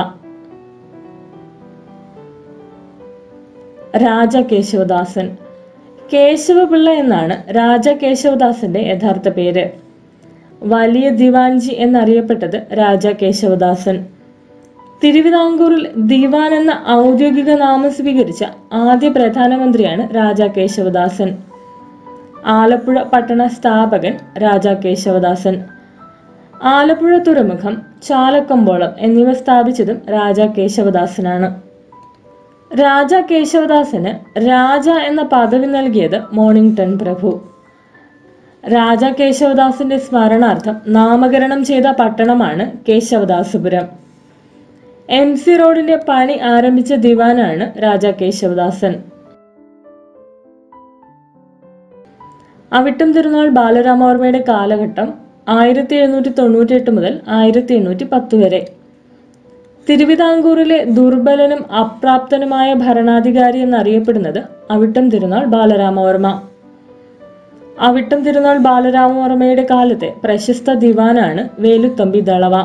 രാജ കേശവദാസൻ കേശവപിള്ള എന്നാണ് രാജ കേശവദാസന്റെ യഥാർത്ഥ പേര് വലിയ ദിവാൻജി എന്നറിയപ്പെട്ടത് രാജ കേശവദാസൻ തിരുവിതാംകൂറിൽ ദിവാൻ എന്ന ഔദ്യോഗിക നാമം സ്വീകരിച്ച ആദ്യ പ്രധാനമന്ത്രിയാണ് രാജ കേശവദാസൻ ആലപ്പുഴ പട്ടണ സ്ഥാപകൻ രാജ കേശവദാസൻ ആലപ്പുഴ തുറമുഖം ചാലക്കമ്പോളം എന്നിവ സ്ഥാപിച്ചതും രാജ കേശവദാസനാണ് രാജ കേശവദാസന് രാജ എന്ന പദവി നൽകിയത് മോണിംഗ്ടൺ പ്രഭു രാജ കേശവദാസിന്റെ സ്മരണാർത്ഥം നാമകരണം ചെയ്ത പട്ടണമാണ് കേശവദാസപുരം എം സി റോഡിന്റെ പണി ആരംഭിച്ച ദിവാനാണ് രാജ കേശവദാസൻ അവിട്ടം തിരുനാൾ ബാലരാമവർമ്മയുടെ കാലഘട്ടം ആയിരത്തി എഴുന്നൂറ്റി തൊണ്ണൂറ്റെട്ട് മുതൽ ആയിരത്തി എണ്ണൂറ്റി പത്ത് വരെ തിരുവിതാംകൂറിലെ ദുർബലനും അപ്രാപ്തനുമായ ഭരണാധികാരി എന്നറിയപ്പെടുന്നത് അവിട്ടം തിരുനാൾ ബാലരാമവർമ്മ അവിട്ടം തിരുനാൾ ബാലരാമവർമ്മയുടെ കാലത്തെ പ്രശസ്ത ദിവാനാണ് വേലുത്തമ്പി ദളവ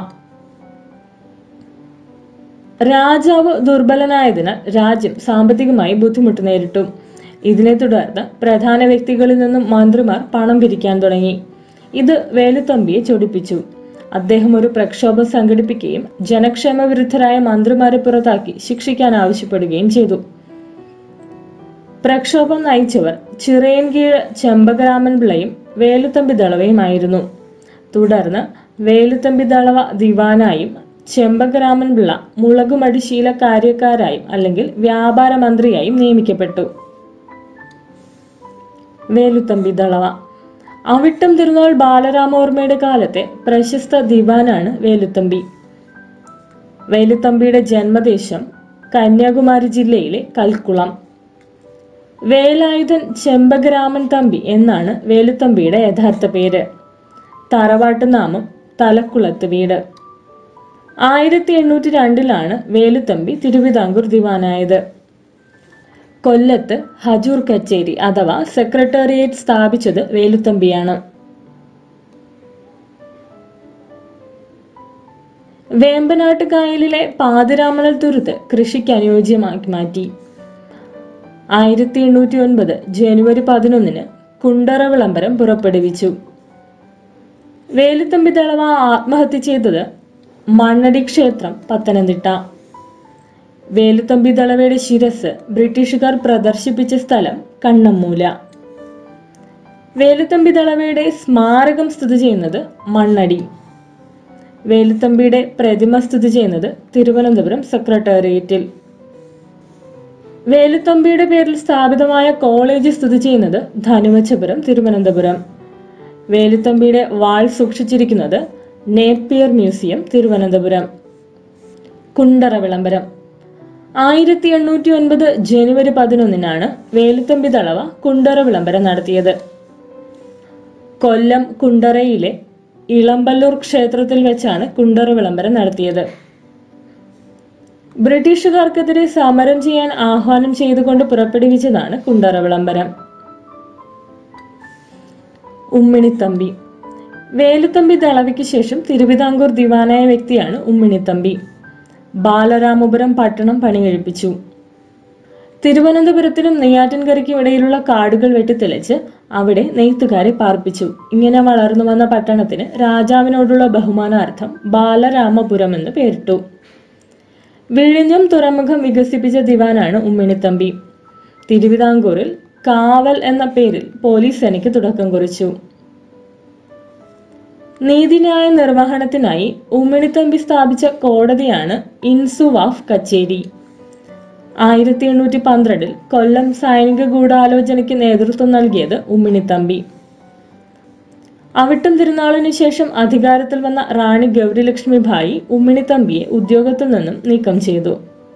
രാജാവ് ദുർബലനായതിനാൽ രാജ്യം സാമ്പത്തികമായി ബുദ്ധിമുട്ട് നേരിട്ടു ഇതിനെ തുടർന്ന് പ്രധാന വ്യക്തികളിൽ നിന്നും മന്ത്രിമാർ പണം പിരിക്കാൻ തുടങ്ങി ഇത് വേലുത്തമ്പിയെ ചൊടിപ്പിച്ചു അദ്ദേഹം ഒരു പ്രക്ഷോഭം സംഘടിപ്പിക്കുകയും ജനക്ഷേമ വിരുദ്ധരായ മന്ത്രിമാരെ പുറത്താക്കി ശിക്ഷിക്കാൻ ആവശ്യപ്പെടുകയും ചെയ്തു പ്രക്ഷോഭം നയിച്ചവർ ചിറയൻകീഴ് ചെമ്പകരാമൻ പിള്ളയും വേലുത്തമ്പി ദളവയുമായിരുന്നു തുടർന്ന് വേലുത്തമ്പി ദളവ ദിവാനായും ചെമ്പകരാമൻ പിള്ള മുളകുമടി ശീലകാര്യക്കാരായും അല്ലെങ്കിൽ വ്യാപാര മന്ത്രിയായും നിയമിക്കപ്പെട്ടു വേലുത്തമ്പി ദളവ അവിട്ടം തിരുനാൾ ബാലരാമവർമ്മയുടെ കാലത്തെ പ്രശസ്ത ദിവാനാണ് വേലുത്തമ്പി വേലുത്തമ്പിയുടെ ജന്മദേശം കന്യാകുമാരി ജില്ലയിലെ കൽക്കുളം വേലായുധൻ ചെമ്പകരാമൻ തമ്പി എന്നാണ് വേലുത്തമ്പിയുടെ യഥാർത്ഥ പേര് തറവാട്ട് നാമം തലക്കുളത്ത് വീട് ആയിരത്തി എണ്ണൂറ്റി രണ്ടിലാണ് വേലുത്തമ്പി തിരുവിതാംകൂർ ദിവാനായത് കൊല്ലത്ത് ഹജൂർ കച്ചേരി അഥവാ സെക്രട്ടേറിയറ്റ് സ്ഥാപിച്ചത് വേലുത്തമ്പിയാണ് വേമ്പനാട്ട് കായലിലെ പാതിരാമണൽ തുരുത്ത് കൃഷിക്ക് അനുയോജ്യമാക്കി മാറ്റി ആയിരത്തി എണ്ണൂറ്റി ഒൻപത് ജനുവരി പതിനൊന്നിന് കുണ്ടറ വിളംബരം പുറപ്പെടുവിച്ചു വേലുത്തമ്പി ദളവ ആത്മഹത്യ ചെയ്തത് മണ്ണടി ക്ഷേത്രം പത്തനംതിട്ട വേലുത്തമ്പി ദളവയുടെ ശിരസ് ബ്രിട്ടീഷുകാർ പ്രദർശിപ്പിച്ച സ്ഥലം കണ്ണമ്മൂല വേലുത്തമ്പി ദളവയുടെ സ്മാരകം സ്ഥിതി ചെയ്യുന്നത് മണ്ണടി വേലുത്തമ്പിയുടെ പ്രതിമ സ്ഥിതി ചെയ്യുന്നത് തിരുവനന്തപുരം സെക്രട്ടേറിയറ്റിൽ വേലുത്തമ്പിയുടെ പേരിൽ സ്ഥാപിതമായ കോളേജ് സ്ഥിതി ചെയ്യുന്നത് ധനുവച്ചപുരം തിരുവനന്തപുരം വേലുത്തമ്പിയുടെ വാൾ സൂക്ഷിച്ചിരിക്കുന്നത് നേപ്പിയർ മ്യൂസിയം തിരുവനന്തപുരം കുണ്ടറ വിളംബരം ആയിരത്തി എണ്ണൂറ്റി ഒൻപത് ജനുവരി പതിനൊന്നിനാണ് വേലുത്തമ്പി തളവ കുണ്ടറ വിളംബരം നടത്തിയത് കൊല്ലം കുണ്ടറയിലെ ഇളമ്പല്ലൂർ ക്ഷേത്രത്തിൽ വെച്ചാണ് കുണ്ടറ വിളംബരം നടത്തിയത് ബ്രിട്ടീഷുകാർക്കെതിരെ സമരം ചെയ്യാൻ ആഹ്വാനം ചെയ്തുകൊണ്ട് പുറപ്പെടുവിച്ചതാണ് കുണ്ടറ വിളംബരം ഉമ്മിണിത്തമ്പി വേലുത്തമ്പി ദളവയ്ക്ക് ശേഷം തിരുവിതാംകൂർ ദിവാനായ വ്യക്തിയാണ് ഉമ്മിണിത്തമ്പി ബാലരാമപുരം പട്ടണം പണികഴിപ്പിച്ചു തിരുവനന്തപുരത്തിനും നെയ്യാറ്റിൻകരയ്ക്കും ഇടയിലുള്ള കാടുകൾ വെട്ടിത്തെളിച്ച് അവിടെ നെയ്ത്തുകാരെ പാർപ്പിച്ചു ഇങ്ങനെ വളർന്നു വന്ന പട്ടണത്തിന് രാജാവിനോടുള്ള ബഹുമാനാർത്ഥം ബാലരാമപുരം എന്ന് പേരിട്ടു വിഴിഞ്ഞം തുറമുഖം വികസിപ്പിച്ച ദിവാനാണ് ഉമ്മിണിത്തമ്പി തിരുവിതാംകൂറിൽ കാവൽ എന്ന പേരിൽ പോലീസ് സേനയ്ക്ക് തുടക്കം കുറിച്ചു നീതിന്യായ നിർവഹണത്തിനായി ഉമ്മിണിത്തമ്പി സ്ഥാപിച്ച കോടതിയാണ് ഇൻസുവാഫ് കച്ചേരി ആയിരത്തി എണ്ണൂറ്റി പന്ത്രണ്ടിൽ കൊല്ലം സൈനിക ഗൂഢാലോചനയ്ക്ക് നേതൃത്വം നൽകിയത് ഉമ്മിണിത്തമ്പി അവിട്ടം തിരുനാളിന് ശേഷം അധികാരത്തിൽ വന്ന റാണി ഗൗരിലക്ഷ്മി ഭായി ഉമ്മിണിത്തമ്പിയെ ഉദ്യോഗത്തിൽ നിന്നും നീക്കം ചെയ്തു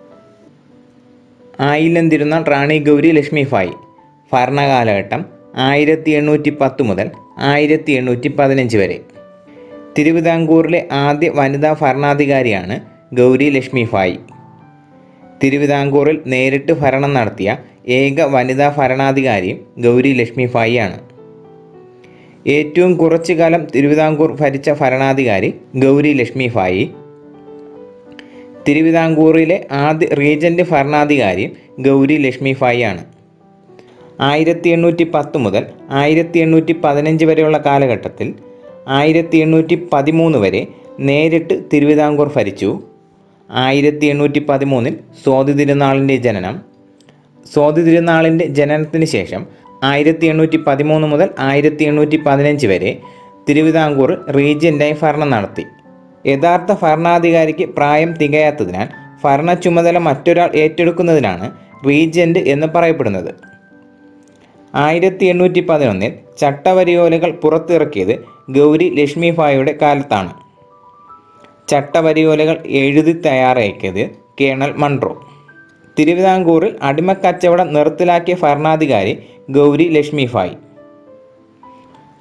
ആയില്യം തിരുനാൾ റാണി ഗൗരി ലക്ഷ്മി ഫായ് ഭരണകാലഘട്ടം ആയിരത്തി എണ്ണൂറ്റി പത്ത് മുതൽ ആയിരത്തി എണ്ണൂറ്റി പതിനഞ്ച് വരെ തിരുവിതാംകൂറിലെ ആദ്യ വനിതാ ഭരണാധികാരിയാണ് ഗൗരി ലക്ഷ്മി ഫായ് തിരുവിതാംകൂറിൽ നേരിട്ട് ഭരണം നടത്തിയ ഏക വനിതാ ഭരണാധികാരിയും ഗൗരി ലക്ഷ്മി ഫായി ആണ് ഏറ്റവും കുറച്ചു കാലം തിരുവിതാംകൂർ ഭരിച്ച ഭരണാധികാരി ഗൗരി ലക്ഷ്മി ഫായി തിരുവിതാംകൂറിലെ ആദ്യ റീജന്റ് ഭരണാധികാരിയും ഗൗരി ലക്ഷ്മി ഫായി ആണ് ആയിരത്തി എണ്ണൂറ്റി പത്ത് മുതൽ ആയിരത്തി എണ്ണൂറ്റി പതിനഞ്ച് വരെയുള്ള കാലഘട്ടത്തിൽ ആയിരത്തി എണ്ണൂറ്റി പതിമൂന്ന് വരെ നേരിട്ട് തിരുവിതാംകൂർ ഭരിച്ചു ആയിരത്തി എണ്ണൂറ്റി പതിമൂന്നിൽ സ്വാതി തിരുനാളിൻ്റെ ജനനം സ്വാതി തിരുനാളിൻ്റെ ജനനത്തിന് ശേഷം ആയിരത്തി എണ്ണൂറ്റി പതിമൂന്ന് മുതൽ ആയിരത്തി എണ്ണൂറ്റി പതിനഞ്ച് വരെ തിരുവിതാംകൂർ റീജിയൻ്റായി ഭരണം നടത്തി യഥാർത്ഥ ഭരണാധികാരിക്ക് പ്രായം തികയാത്തതിനാൽ ഭരണ ചുമതല മറ്റൊരാൾ ഏറ്റെടുക്കുന്നതിനാണ് റീജന്റ് എന്ന് പറയപ്പെടുന്നത് ആയിരത്തി എണ്ണൂറ്റി പതിനൊന്നിൽ ചട്ടവരിയോലകൾ പുറത്തിറക്കിയത് ഗൗരി ലക്ഷ്മിഭായിയുടെ കാലത്താണ് ചട്ടവരിയോലകൾ എഴുതി തയ്യാറാക്കിയത് കേണൽ മൺട്രോ തിരുവിതാംകൂറിൽ അടിമക്കച്ചവടം നിർത്തലാക്കിയ ഭരണാധികാരി ഗൗരി ലക്ഷ്മിഭായ്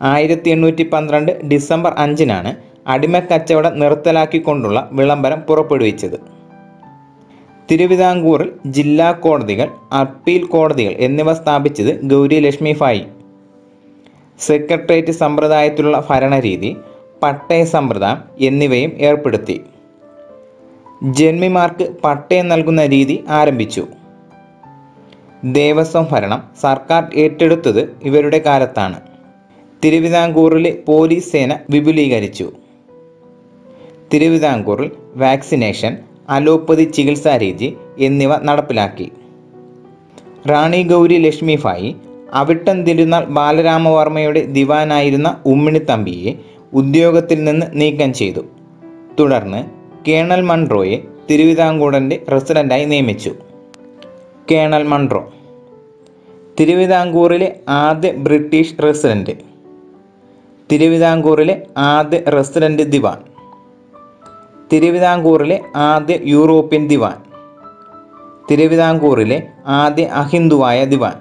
ആയിരത്തി എണ്ണൂറ്റി പന്ത്രണ്ട് ഡിസംബർ അഞ്ചിനാണ് അടിമക്കച്ചവടം നിർത്തലാക്കിക്കൊണ്ടുള്ള വിളംബരം പുറപ്പെടുവിച്ചത് തിരുവിതാംകൂറിൽ ജില്ലാ കോടതികൾ അപ്പീൽ കോടതികൾ എന്നിവ സ്ഥാപിച്ചത് ഗൗരി ലക്ഷ്മി ഫായി സെക്രട്ടേറിയറ്റ് സമ്പ്രദായത്തിലുള്ള ഭരണരീതി പട്ടയ സമ്പ്രദായം എന്നിവയും ഏർപ്പെടുത്തി ജന്മിമാർക്ക് പട്ടയം നൽകുന്ന രീതി ആരംഭിച്ചു ദേവസ്വം ഭരണം സർക്കാർ ഏറ്റെടുത്തത് ഇവരുടെ കാലത്താണ് തിരുവിതാംകൂറിലെ പോലീസ് സേന വിപുലീകരിച്ചു തിരുവിതാംകൂറിൽ വാക്സിനേഷൻ അലോപ്പതി ചികിത്സാരീതി എന്നിവ നടപ്പിലാക്കി റാണി ഗൗരി ലക്ഷ്മി ഫായി അവിട്ടം തിരുനാൾ ബാലരാമവർമ്മയുടെ ദിവാനായിരുന്ന ഉമ്മിണിത്തമ്പിയെ ഉദ്യോഗത്തിൽ നിന്ന് നീക്കം ചെയ്തു തുടർന്ന് കേണൽ മൺട്രോയെ തിരുവിതാംകൂറിൻ്റെ റെസിഡൻ്റായി നിയമിച്ചു കേണൽ മൺട്രോ തിരുവിതാംകൂറിലെ ആദ്യ ബ്രിട്ടീഷ് റെസിഡൻറ്റ് തിരുവിതാംകൂറിലെ ആദ്യ റെസിഡൻറ്റ് ദിവാൻ തിരുവിതാംകൂറിലെ ആദ്യ യൂറോപ്യൻ ദിവാൻ തിരുവിതാംകൂറിലെ ആദ്യ അഹിന്ദുവായ ദിവാൻ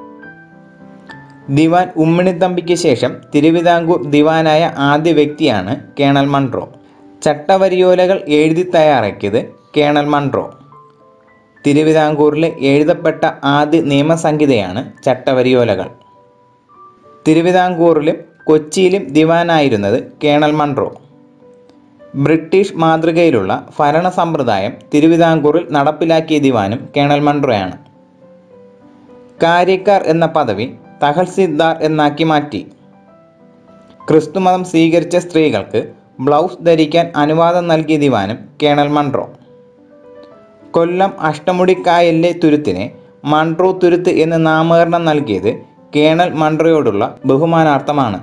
ദിവാൻ ഉമ്മിണിത്തമ്പിക്ക് ശേഷം തിരുവിതാംകൂർ ദിവാനായ ആദ്യ വ്യക്തിയാണ് കേണൽ മൺട്രോ ചട്ടവരിയോലകൾ എഴുതി തയ്യാറാക്കിയത് കേണൽ മൺട്രോ തിരുവിതാംകൂറിലെ എഴുതപ്പെട്ട ആദ്യ നിയമസംഹിതയാണ് ചട്ടവരിയോലകൾ തിരുവിതാംകൂറിലും കൊച്ചിയിലും ദിവാനായിരുന്നത് കേണൽ മൺട്രോ ബ്രിട്ടീഷ് മാതൃകയിലുള്ള ഭരണ സമ്പ്രദായം തിരുവിതാംകൂറിൽ നടപ്പിലാക്കിയ ദിവാനും കേണൽ മൺട്രോയാണ് കാര്യക്കാർ എന്ന പദവി തഹസിൽദാർ എന്നാക്കി മാറ്റി ക്രിസ്തുമതം സ്വീകരിച്ച സ്ത്രീകൾക്ക് ബ്ലൗസ് ധരിക്കാൻ അനുവാദം നൽകിയ ദിവാനും കേണൽ മൺട്രോ കൊല്ലം അഷ്ടമുടിക്കായലിലെ തുരുത്തിനെ മൺട്രോ തുരുത്ത് എന്ന് നാമകരണം നൽകിയത് കേണൽ മൺട്രോയോടുള്ള ബഹുമാനാർത്ഥമാണ്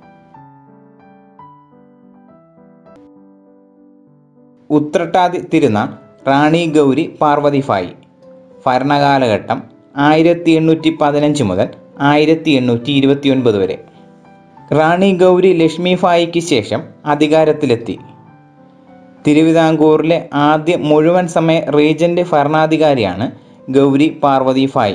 ഉത്രട്ടാതി തിരുനാൾ റാണി ഗൗരി പാർവതിഫായി ഭരണകാലഘട്ടം ആയിരത്തി എണ്ണൂറ്റി പതിനഞ്ച് മുതൽ ആയിരത്തി എണ്ണൂറ്റി ഇരുപത്തി ഒൻപത് വരെ റാണി ഗൗരി ലക്ഷ്മി ഫായിക്ക് ശേഷം അധികാരത്തിലെത്തി തിരുവിതാംകൂറിലെ ആദ്യ മുഴുവൻ സമയ റീജന്റ് ഭരണാധികാരിയാണ് ഗൗരി പാർവതി ഫായ്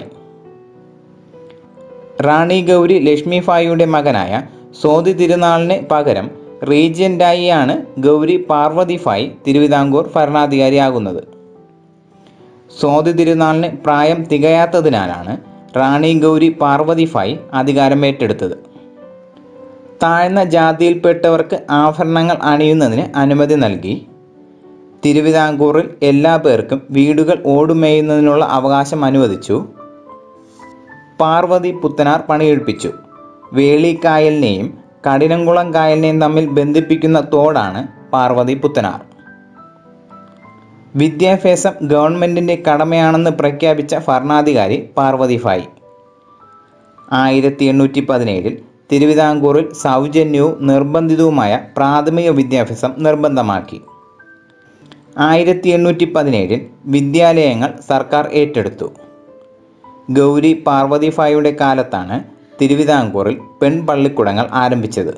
റാണി ഗൗരി ലക്ഷ്മി ഫായിയുടെ മകനായ സോതി തിരുനാളിന് പകരം റീജന്റായിയാണ് ഗൗരി പാർവതി ഫായ് തിരുവിതാംകൂർ ഭരണാധികാരിയാകുന്നത് സോതി തിരുനാളിന് പ്രായം തികയാത്തതിനാലാണ് റാണി ഗൗരി പാർവതി ഫായ് അധികാരം ഏറ്റെടുത്തത് താഴ്ന്ന ജാതിയിൽപ്പെട്ടവർക്ക് ആഭരണങ്ങൾ അണിയുന്നതിന് അനുമതി നൽകി തിരുവിതാംകൂറിൽ എല്ലാ പേർക്കും വീടുകൾ ഓടുമേയുന്നതിനുള്ള അവകാശം അനുവദിച്ചു പാർവതി പുത്തനാർ പണിയെടുപ്പിച്ചു വേളിക്കായലിനെയും കഠിനംകുളം കായലിനെയും തമ്മിൽ ബന്ധിപ്പിക്കുന്ന തോടാണ് പാർവതി പുത്തനാർ വിദ്യാഭ്യാസം ഗവൺമെൻറ്റിൻ്റെ കടമയാണെന്ന് പ്രഖ്യാപിച്ച ഭരണാധികാരി പാർവതി ഫായ് ആയിരത്തി എണ്ണൂറ്റി പതിനേഴിൽ തിരുവിതാംകൂറിൽ സൗജന്യവും നിർബന്ധിതവുമായ പ്രാഥമിക വിദ്യാഭ്യാസം നിർബന്ധമാക്കി ആയിരത്തി എണ്ണൂറ്റി പതിനേഴിൽ വിദ്യാലയങ്ങൾ സർക്കാർ ഏറ്റെടുത്തു ഗൗരി പാർവതി ഫായിയുടെ കാലത്താണ് തിരുവിതാംകൂറിൽ പെൺപള്ളിക്കുടങ്ങൾ ആരംഭിച്ചത്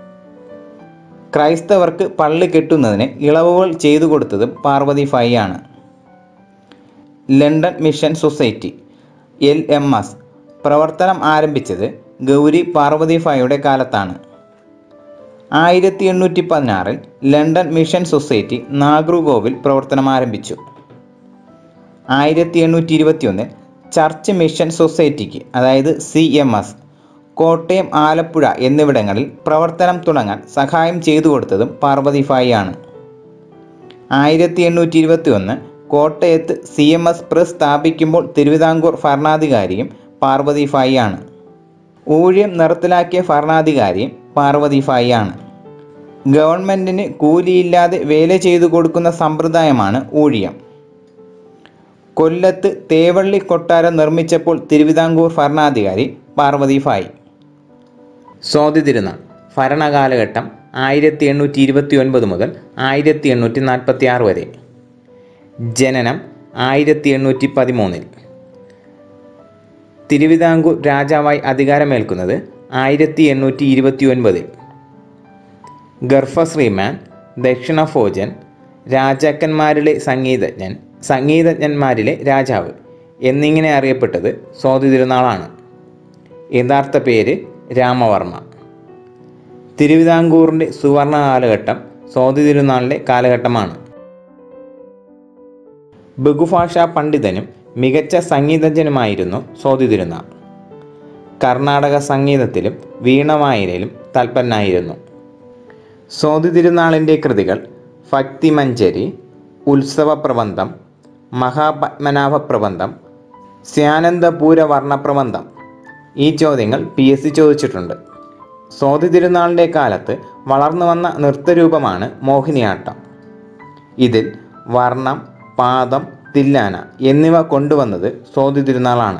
ക്രൈസ്തവർക്ക് പള്ളി കെട്ടുന്നതിന് ഇളവുകൾ ചെയ്തു കൊടുത്തതും പാർവതി ഫായി ആണ് London mission society L M S പ്രവർത്തനം ആരംഭിച്ചത് ഗൗരി പാർവതി ഫായിയുടെ കാലത്താണ് ആയിരത്തി എണ്ണൂറ്റി പതിനാറിൽ ലണ്ടൻ മിഷൻ സൊസൈറ്റി നാഗർകോവിൽ പ്രവർത്തനം ആരംഭിച്ചു ആയിരത്തി എണ്ണൂറ്റി ഇരുപത്തിയൊന്നിൽ ചർച്ച് മിഷൻ സൊസൈറ്റിക്ക് അതായത് C M S Kottayam Alappuzha എന്നിവിടങ്ങളിൽ പ്രവർത്തനം തുടങ്ങാൻ സഹായം ചെയ്തു കൊടുത്തതും പാർവതി ഫായി ആണ് ആയിരത്തി എണ്ണൂറ്റി ഇരുപത്തി ഒന്ന് കോട്ടയത്ത് സി എം എസ് പ്രസ് സ്ഥാപിക്കുമ്പോൾ തിരുവിതാംകൂർ ഭരണാധികാരിയും പാർവതി ഫായി ആണ് ഊഴിയം നിർത്തലാക്കിയ ഭരണാധികാരിയും പാർവതി ഫായി ആണ് ഗവൺമെൻറ്റിന് കൂലിയില്ലാതെ വേല ചെയ്തു കൊടുക്കുന്ന സമ്പ്രദായമാണ് ഊഴിയം കൊല്ലത്ത് തേവള്ളി കൊട്ടാരം നിർമ്മിച്ചപ്പോൾ തിരുവിതാംകൂർ ഭരണാധികാരി പാർവതി ഫായി സ്വാതി തിരുനാൾ ഭരണകാലഘട്ടം ആയിരത്തി എണ്ണൂറ്റി ഇരുപത്തി ഒൻപത് മുതൽ ആയിരത്തി എണ്ണൂറ്റി നാൽപ്പത്തി ആറ് വരെ ജനനം ആയിരത്തി എണ്ണൂറ്റി പതിമൂന്നിൽ തിരുവിതാംകൂർ രാജാവായി അധികാരമേൽക്കുന്നത് ആയിരത്തി എണ്ണൂറ്റി ഇരുപത്തി ഒൻപതിൽ ഗർഭശ്രീമാൻ ദക്ഷിണഭോജൻ രാജാക്കന്മാരിലെ സംഗീതജ്ഞൻ സംഗീതജ്ഞന്മാരിലെ രാജാവ് എന്നിങ്ങനെ അറിയപ്പെട്ടത് സ്വാതി തിരുനാളാണ് യഥാർത്ഥ പേര് രാമവർമ്മ തിരുവിതാംകൂറിൻ്റെ സുവർണ കാലഘട്ടം സ്വാതി തിരുനാളിൻ്റെ കാലഘട്ടമാണ് ബഹുഭാഷാ പണ്ഡിതനും മികച്ച സംഗീതജ്ഞനുമായിരുന്നു സ്വാതി തിരുനാൾ കർണാടക സംഗീതത്തിലും വീണവായനയിലും തൽപരനായിരുന്നു സ്വാതി തിരുനാളിൻ്റെ കൃതികൾ ഭക്തിമഞ്ജരി ഉത്സവ പ്രബന്ധം മഹാപത്മനാഭ പ്രബന്ധം സ്യാനന്ദപൂര വർണ്ണപ്രബന്ധം ഈ ചോദ്യങ്ങൾ പി എസ് സി ചോദിച്ചിട്ടുണ്ട് സ്വാതി തിരുനാളിൻ്റെ കാലത്ത് വളർന്നു വന്ന നൃത്തരൂപമാണ് മോഹിനിയാട്ടം ഇതിൽ വർണ്ണം പാദം തില്ലാന എന്നിവ കൊണ്ടുവന്നത് സ്വാതി തിരുനാളാണ്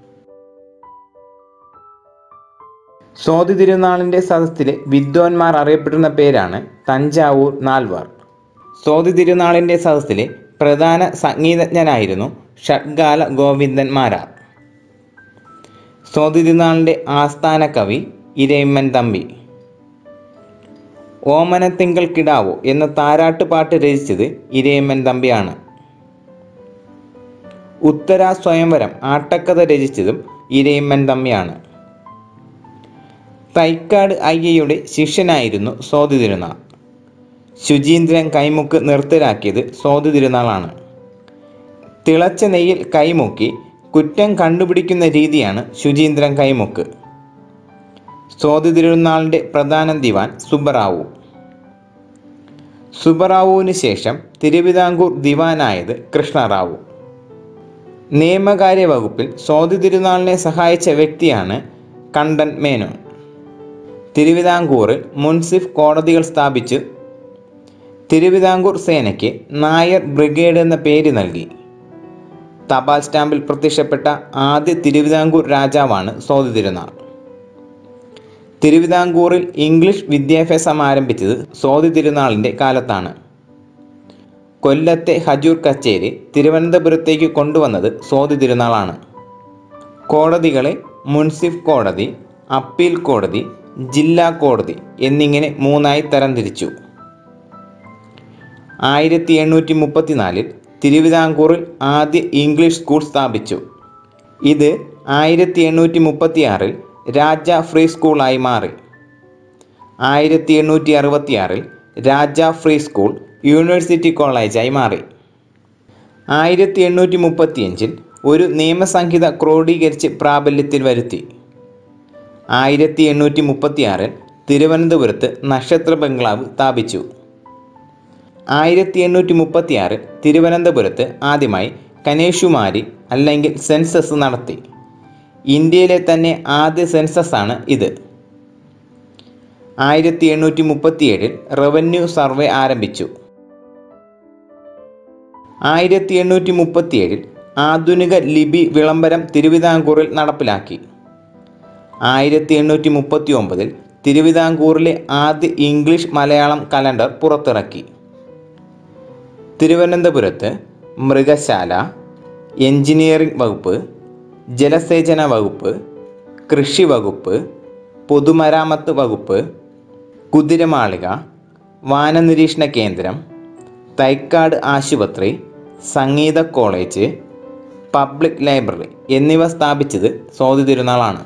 സ്വാതി തിരുനാളിൻ്റെ സദസ്സിലെ വിദ്വാൻമാർ അറിയപ്പെടുന്ന പേരാണ് തഞ്ചാവൂർ നാൽവാർ സ്വാതി തിരുനാളിൻ്റെ സദസ്സിലെ പ്രധാന സംഗീതജ്ഞനായിരുന്നു ഷഡ്ഗാല ഗോവിന്ദൻ മാരാർ സ്വാതി തിരുനാളിൻ്റെ ആസ്ഥാന കവി ഇരയിമ്മൻ തമ്പി ഓമനത്തിങ്കൾ കിടാവോ എന്ന താരാട്ടുപാട്ട് രചിച്ചത് ഇരയിമ്മൻ തമ്പിയാണ് ഉത്തര സ്വയംവരം ആട്ടക്കഥ രചിച്ചതും ഇരയിമ്മൻ തമ്പിയാണ് തൈക്കാട് അയ്യയുടെ ശിഷ്യനായിരുന്നു സ്വാതി തിരുനാൾ ശുചീന്ദ്രൻ കൈമുക്ക് നിർത്തലാക്കിയത് സ്വാതി തിരുനാളാണ് തിളച്ച നെയ്യിൽ കൈമുക്കി കുറ്റം കണ്ടുപിടിക്കുന്ന രീതിയാണ് ശുചീന്ദ്രൻ കൈമുക്ക് സ്വാതി തിരുനാളിൻ്റെ പ്രധാന ദിവാൻ സുബ്ബറാവു സുബ്ബറാവുവിന് ശേഷം തിരുവിതാംകൂർ ദിവാനായത് കൃഷ്ണറാവു നിയമകാര്യ വകുപ്പിൽ സ്വാതി തിരുനാളിനെ സഹായിച്ച വ്യക്തിയാണ് കണ്ടൻ മേനോൻ തിരുവിതാംകൂറിൽ മുൻസിഫ് കോടതികൾ സ്ഥാപിച്ച് തിരുവിതാംകൂർ സേനയ്ക്ക് നായർ ബ്രിഗേഡ് എന്ന പേര് നൽകി തപാൽ സ്റ്റാമ്പിൽ പ്രത്യക്ഷപ്പെട്ട ആദ്യ തിരുവിതാംകൂർ രാജാവാണ് സ്വാതി തിരുനാൾ തിരുവിതാംകൂറിൽ ഇംഗ്ലീഷ് വിദ്യാഭ്യാസം ആരംഭിച്ചത് സ്വാതി തിരുനാളിൻ്റെ കാലത്താണ് കൊല്ലത്തെ ഹജൂർ കച്ചേരി തിരുവനന്തപുരത്തേക്ക് കൊണ്ടുവന്നത് സ്വാതി തിരുനാളാണ് കോടതികളെ മുൻസിഫ് കോടതി അപ്പീൽ കോടതി ജില്ലാ കോടതി എന്നിങ്ങനെ മൂന്നായി തരംതിരിച്ചു ആയിരത്തി എണ്ണൂറ്റി മുപ്പത്തിനാലിൽ തിരുവിതാംകൂറിൽ ആദ്യ ഇംഗ്ലീഷ് സ്കൂൾ സ്ഥാപിച്ചു ഇത് ആയിരത്തി എണ്ണൂറ്റി മുപ്പത്തിയാറിൽ രാജ ഫ്രീ സ്കൂളായി മാറി ആയിരത്തി എണ്ണൂറ്റി അറുപത്തിയാറിൽ രാജ ഫ്രീ സ്കൂൾ യൂണിവേഴ്സിറ്റി കോളേജായി മാറി ആയിരത്തി എണ്ണൂറ്റി മുപ്പത്തിയഞ്ചിൽ ഒരു നിയമസംഹിത ക്രോഡീകരിച്ച് പ്രാബല്യത്തിൽ വരുത്തി ആയിരത്തി എണ്ണൂറ്റി മുപ്പത്തിയാറിൽ തിരുവനന്തപുരത്ത് നക്ഷത്ര ബംഗ്ലാവ് സ്ഥാപിച്ചു ആയിരത്തി എണ്ണൂറ്റി മുപ്പത്തിയാറിൽ തിരുവനന്തപുരത്ത് ആദ്യമായി കനേഷുമാരി അല്ലെങ്കിൽ സെൻസസ് നടത്തി ഇന്ത്യയിലെ തന്നെ ആദ്യ സെൻസസ് ആണ് ഇത് ആയിരത്തി എണ്ണൂറ്റി മുപ്പത്തിയേഴിൽ റവന്യൂ സർവേ ആരംഭിച്ചു ആയിരത്തി എണ്ണൂറ്റി മുപ്പത്തിയേഴിൽ ആധുനിക ലിപി വിളംബരം തിരുവിതാംകൂറിൽ നടപ്പിലാക്കി ആയിരത്തി എണ്ണൂറ്റി മുപ്പത്തി ഒമ്പതിൽ തിരുവിതാംകൂറിലെ ആദ്യ ഇംഗ്ലീഷ് മലയാളം കലണ്ടർ പുറത്തിറക്കി തിരുവനന്തപുരത്ത് മൃഗശാല എഞ്ചിനീയറിംഗ് വകുപ്പ് ജലസേചന വകുപ്പ് കൃഷി വകുപ്പ് പൊതുമരാമത്ത് വകുപ്പ് കുതിരമാളിക വാനനിരീക്ഷണ കേന്ദ്രം തൈക്കാട് ആശുപത്രി സംഗീത കോളേജ് പബ്ലിക് ലൈബ്രറി എന്നിവ സ്ഥാപിച്ചത് സ്വാതി തിരുനാളാണ്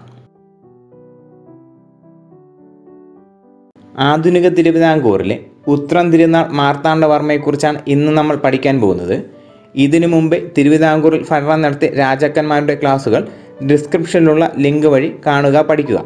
ആധുനിക തിരുവിതാംകൂറിലെ ഉത്രം തിരുനാൾ മാർത്താണ്ഡവർമ്മയെക്കുറിച്ചാണ് ഇന്ന് നമ്മൾ പഠിക്കാൻ പോകുന്നത് ഇതിനു മുമ്പേ തിരുവിതാംകൂറിൽ ഭരണം നടത്തിയ രാജാക്കന്മാരുടെ ക്ലാസുകൾ ഡിസ്ക്രിപ്ഷനിലുള്ള ലിങ്ക് വഴി കാണുക പഠിക്കുക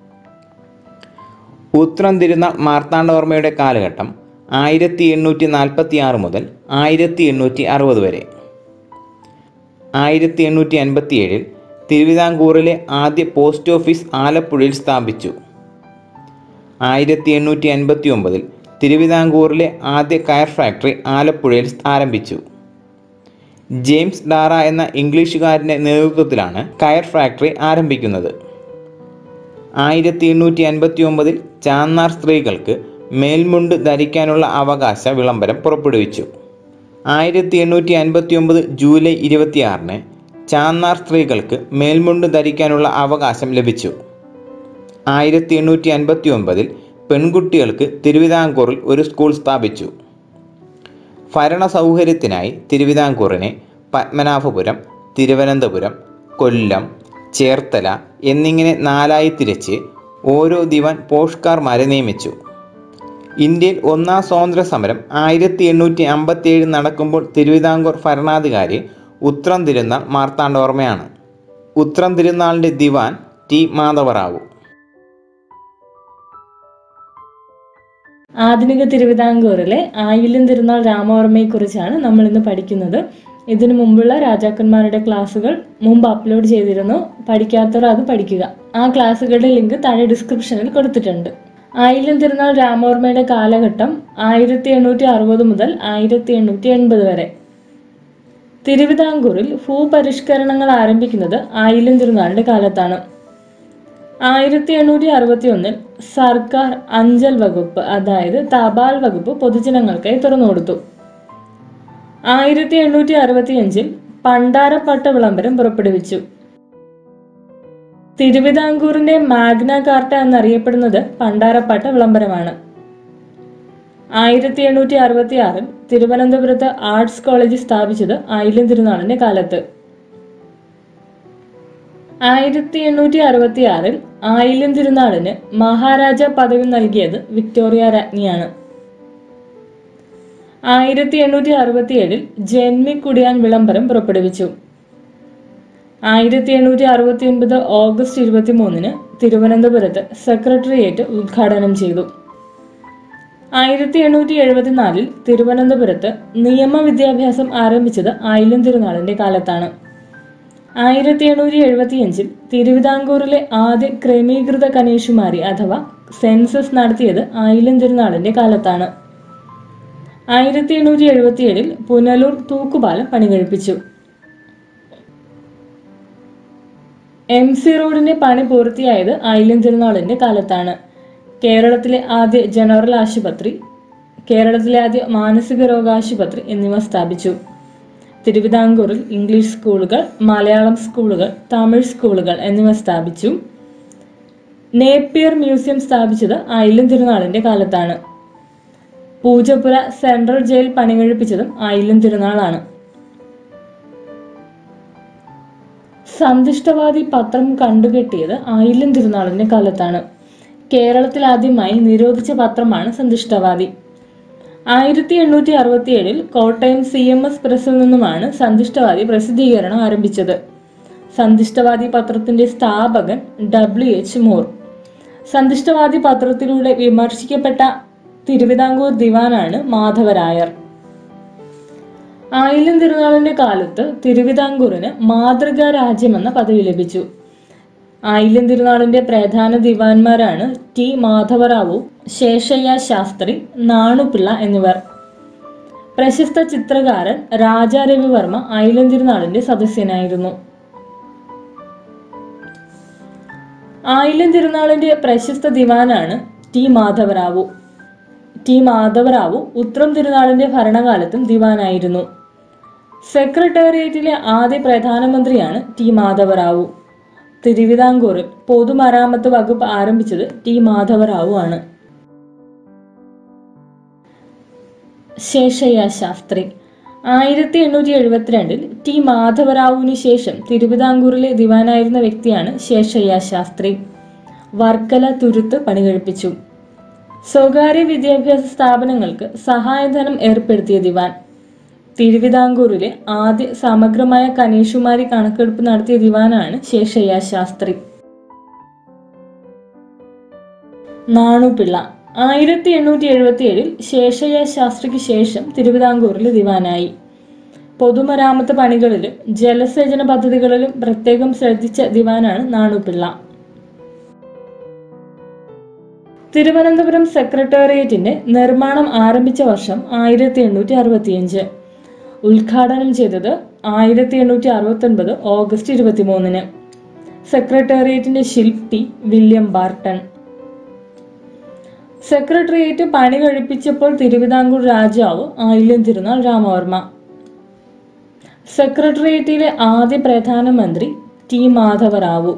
ഉത്രം തിരുനാൾ മാർത്താണ്ഡവർമ്മയുടെ കാലഘട്ടം ആയിരത്തി എണ്ണൂറ്റി നാൽപ്പത്തി ആറ് മുതൽ ആയിരത്തി എണ്ണൂറ്റി അറുപത് വരെ ആയിരത്തി എണ്ണൂറ്റി അൻപത്തി ഏഴിൽ തിരുവിതാംകൂറിലെ ആദ്യ പോസ്റ്റ് ഓഫീസ് ആലപ്പുഴയിൽ സ്ഥാപിച്ചു ആയിരത്തി എണ്ണൂറ്റി അൻപത്തി ഒമ്പതിൽ തിരുവിതാംകൂറിലെ ആദ്യ കയർ ഫാക്ടറി ആലപ്പുഴയിൽ ആരംഭിച്ചു ജെയിംസ് ഡാറ എന്ന ഇംഗ്ലീഷുകാരൻ്റെ നേതൃത്വത്തിലാണ് കയർ ഫാക്ടറി ആരംഭിക്കുന്നത് ആയിരത്തി എണ്ണൂറ്റി അൻപത്തി ഒമ്പതിൽ ചാന്നാർ സ്ത്രീകൾക്ക് മേൽമുണ്ട് ധരിക്കാനുള്ള അവകാശ വിളംബരം പുറപ്പെടുവിച്ചു ആയിരത്തി എണ്ണൂറ്റി അൻപത്തി ഒമ്പത് ജൂലൈ ഇരുപത്തിയാറിന് ചാന്നാർ സ്ത്രീകൾക്ക് മേൽമുണ്ട് ധരിക്കാനുള്ള അവകാശം ലഭിച്ചു ആയിരത്തി എണ്ണൂറ്റി അൻപത്തി ഒമ്പതിൽ പെൺകുട്ടികൾക്ക് തിരുവിതാംകൂറിൽ ഒരു സ്കൂൾ സ്ഥാപിച്ചു ഭരണ സൗകര്യത്തിനായി തിരുവിതാംകൂറിനെ പത്മനാഭപുരം തിരുവനന്തപുരം കൊല്ലം ചേർത്തല എന്നിങ്ങനെ നാലായി തിരിച്ച് ഓരോ ദിവാൻ പോഷ്കാർമാരെ നിയമിച്ചു ഇന്ത്യയിൽ ഒന്നാം സ്വാതന്ത്ര്യ സമരം ആയിരത്തി എണ്ണൂറ്റി അമ്പത്തി ഏഴ് നടക്കുമ്പോൾ തിരുവിതാംകൂർ ഭരണാധികാരി ഉത്രം തിരുനാൾ മാർത്താണ്ഡവർമ്മയാണ് ഉത്രം തിരുനാളിൻ്റെ ദിവാൻ ടി മാധവറാവു ആധുനിക തിരുവിതാംകൂറിലെ ആയില്യം തിരുനാൾ രാമവർമ്മയെക്കുറിച്ചാണ് നമ്മൾ ഇന്ന് പഠിക്കുന്നത് ഇതിനു മുമ്പുള്ള രാജാക്കന്മാരുടെ ക്ലാസ്സുകൾ മുമ്പ് അപ്ലോഡ് ചെയ്തിരുന്നു പഠിക്കാത്തവർ അത് പഠിക്കുക ആ ക്ലാസ്സുകളുടെ ലിങ്ക് താഴെ ഡിസ്ക്രിപ്ഷനിൽ കൊടുത്തിട്ടുണ്ട് ആയില്യം തിരുനാൾ രാമവർമ്മയുടെ കാലഘട്ടം ആയിരത്തി എണ്ണൂറ്റി അറുപത് മുതൽ ആയിരത്തി എണ്ണൂറ്റി എൺപത് വരെ തിരുവിതാംകൂറിൽ ഭൂപരിഷ്കരണങ്ങൾ ആരംഭിക്കുന്നത് ആയില്യം തിരുനാളിന്റെ കാലത്താണ് ആയിരത്തി എണ്ണൂറ്റി അറുപത്തി ഒന്നിൽ സർക്കാർ അഞ്ചൽ വകുപ്പ് അതായത് തപാൽ വകുപ്പ് പൊതുജനങ്ങൾക്കായി തുറന്നുകൊടുത്തു ആയിരത്തി എണ്ണൂറ്റി അറുപത്തി അഞ്ചിൽ പണ്ടാരപ്പട്ട വിളംബരം പുറപ്പെടുവിച്ചു തിരുവിതാംകൂറിന്റെ മാഗ്ന കാർട്ട എന്നറിയപ്പെടുന്നത് പണ്ടാരപ്പട്ട വിളംബരമാണ് ആയിരത്തി എണ്ണൂറ്റി അറുപത്തി ആറിൽ തിരുവനന്തപുരത്ത് ആർട്സ് കോളേജ് സ്ഥാപിച്ചത് ആയില്യം തിരുനാളിന്റെ കാലത്ത് ആയിരത്തി എണ്ണൂറ്റി അറുപത്തി ആറിൽ ആയില്യം തിരുനാളിന് മഹാരാജ പദവി നൽകിയത് വിക്ടോറിയ രാജ്ഞിയാണ് ആയിരത്തി എണ്ണൂറ്റി അറുപത്തി ഏഴിൽ ജന്മി കുടിയാൻ വിളംബരം പുറപ്പെടുവിച്ചു ആയിരത്തി എണ്ണൂറ്റി അറുപത്തി ഒൻപത് ഓഗസ്റ്റ് ഇരുപത്തി മൂന്നിന് തിരുവനന്തപുരത്ത് സെക്രട്ടേറിയറ്റ് ഉദ്ഘാടനം ചെയ്തു ആയിരത്തി എണ്ണൂറ്റി എഴുപത്തിനാലിൽ തിരുവനന്തപുരത്ത് നിയമവിദ്യാഭ്യാസം ആരംഭിച്ചത് ആയില്യം തിരുനാളിന്റെ കാലത്താണ് ആയിരത്തി എണ്ണൂറ്റി എഴുപത്തിയഞ്ചിൽ തിരുവിതാംകൂറിലെ ആദ്യ ക്രമീകൃത കനീഷുമാരി അഥവാ സെൻസസ് നടത്തിയത് ആയില്യം തിരുനാളിന്റെ കാലത്താണ് ആയിരത്തി എണ്ണൂറ്റി എഴുപത്തിയേഴിൽ പുനലൂർ തൂക്കുപാലം പണികഴിപ്പിച്ചു എം സി റോഡിന്റെ പണി പൂർത്തിയായത് ആയില്യം തിരുനാളിന്റെ കാലത്താണ് കേരളത്തിലെ ആദ്യ ജനറൽ ആശുപത്രി കേരളത്തിലെ ആദ്യ മാനസിക രോഗാശുപത്രി എന്നിവ സ്ഥാപിച്ചു തിരുവിതാംകൂറിൽ ഇംഗ്ലീഷ് സ്കൂളുകൾ മലയാളം സ്കൂളുകൾ തമിഴ് സ്കൂളുകൾ എന്നിവ സ്ഥാപിച്ചു നേപ്പിയർ മ്യൂസിയം സ്ഥാപിച്ചത് ആയില്യം തിരുനാളിന്റെ കാലത്താണ് പൂജപ്പുര സെൻട്രൽ ജയിൽ പണികഴിപ്പിച്ചതും ആയില്യം തിരുനാളാണ് സന്തുഷ്ടവാദി പത്രം കണ്ടുകെട്ടിയത് ആയില്യം തിരുനാളിന്റെ കാലത്താണ് കേരളത്തിൽ ആദ്യമായി നിരോധിച്ച പത്രമാണ് സന്തുഷ്ടവാദി ആയിരത്തി എണ്ണൂറ്റി അറുപത്തി ഏഴിൽ കോട്ടയം സി എം എസ് പ്രസിൽ നിന്നുമാണ് സന്തുഷ്ടവാദി പ്രസിദ്ധീകരണം ആരംഭിച്ചത് സന്തുഷ്ടവാദി പത്രത്തിന്റെ സ്ഥാപകൻ ഡബ്ല്യു എച്ച് മോർ സന്തുഷ്ടവാദി പത്രത്തിലൂടെ വിമർശിക്കപ്പെട്ട തിരുവിതാംകൂർ ദിവാനാണ് മാധവരായർ ആയില്യം തിരുനാളിന്റെ കാലത്ത് തിരുവിതാംകൂറിന് മാതൃകാ രാജ്യമെന്ന പദവി ലഭിച്ചു ആയില്യം തിരുനാളിന്റെ പ്രധാന ദിവാൻമാരാണ് ടി മാധവറാവു ശേഷയ്യ ശാസ്ത്രി നാണുപിള്ള എന്നിവർ പ്രശസ്ത ചിത്രകാരൻ രാജാ രവിവർമ്മ ആയില്യം തിരുനാളിന്റെ സദസ്യനായിരുന്നു ആയില്യം തിരുനാളിന്റെ പ്രശസ്ത ദിവാനാണ് ടി മാധവറാവു ടി മാധവറാവു ഉത്രം തിരുനാളിന്റെ ഭരണകാലത്തും ദിവാനായിരുന്നു സെക്രട്ടേറിയറ്റിലെ ആദ്യ പ്രധാനമന്ത്രിയാണ് ടി മാധവറാവു തിരുവിതാംകൂറിൽ പൊതുമരാമത്ത് വകുപ്പ് ആരംഭിച്ചത് ടി മാധവറാവു ആണ് ശേഷയ്യ ശാസ്ത്രി ആയിരത്തി എണ്ണൂറ്റി എഴുപത്തിരണ്ടിൽ ടി മാധവറാവുവിന് ശേഷം തിരുവിതാംകൂറിലെ ദിവാനായിരുന്ന വ്യക്തിയാണ് ശേഷയ്യ ശാസ്ത്രി വർക്കല തുരുത്ത് പണികഴിപ്പിച്ചു സ്വകാര്യ വിദ്യാഭ്യാസ സ്ഥാപനങ്ങൾക്ക് സഹായധനം ഏർപ്പെടുത്തിയ ദിവാൻ തിരുവിതാംകൂറിലെ ആദ്യ സമഗ്രമായ കനീഷുമാരി കണക്കെടുപ്പ് നടത്തിയ ദിവാനാണ് ശേഷയ്യ ശാസ്ത്രി നാണുപിള്ള ആയിരത്തി എണ്ണൂറ്റി എഴുപത്തി ഏഴിൽ ശേഷയ്യ ശാസ്ത്രിക്ക് ശേഷം തിരുവിതാംകൂറിലെ ദിവാനായി പൊതുമരാമത്ത് പണികളിലും ജലസേചന പദ്ധതികളിലും പ്രത്യേകം ശ്രദ്ധിച്ച ദിവാനാണ് നാണുപിള്ള തിരുവനന്തപുരം സെക്രട്ടേറിയറ്റിന്റെ നിർമ്മാണം ആരംഭിച്ച വർഷം ആയിരത്തി എണ്ണൂറ്റി അറുപത്തിയഞ്ച് ഉദ്ഘാടനം ചെയ്തത് ആയിരത്തി എണ്ണൂറ്റി അറുപത്തി ഒൻപത് ഓഗസ്റ്റ് ഇരുപത്തിമൂന്നിന് സെക്രട്ടേറിയറ്റിന്റെ ശില്പി വില്യം ബാർട്ടൺ സെക്രട്ടേറിയറ്റ് പണി കഴിപ്പിച്ചപ്പോൾ തിരുവിതാംകൂർ രാജാവ് ആയില്യം തിരുനാൾ രാമവർമ്മ സെക്രട്ടേറിയറ്റിലെ ആദ്യ പ്രധാനമന്ത്രി ടി മാധവറാവു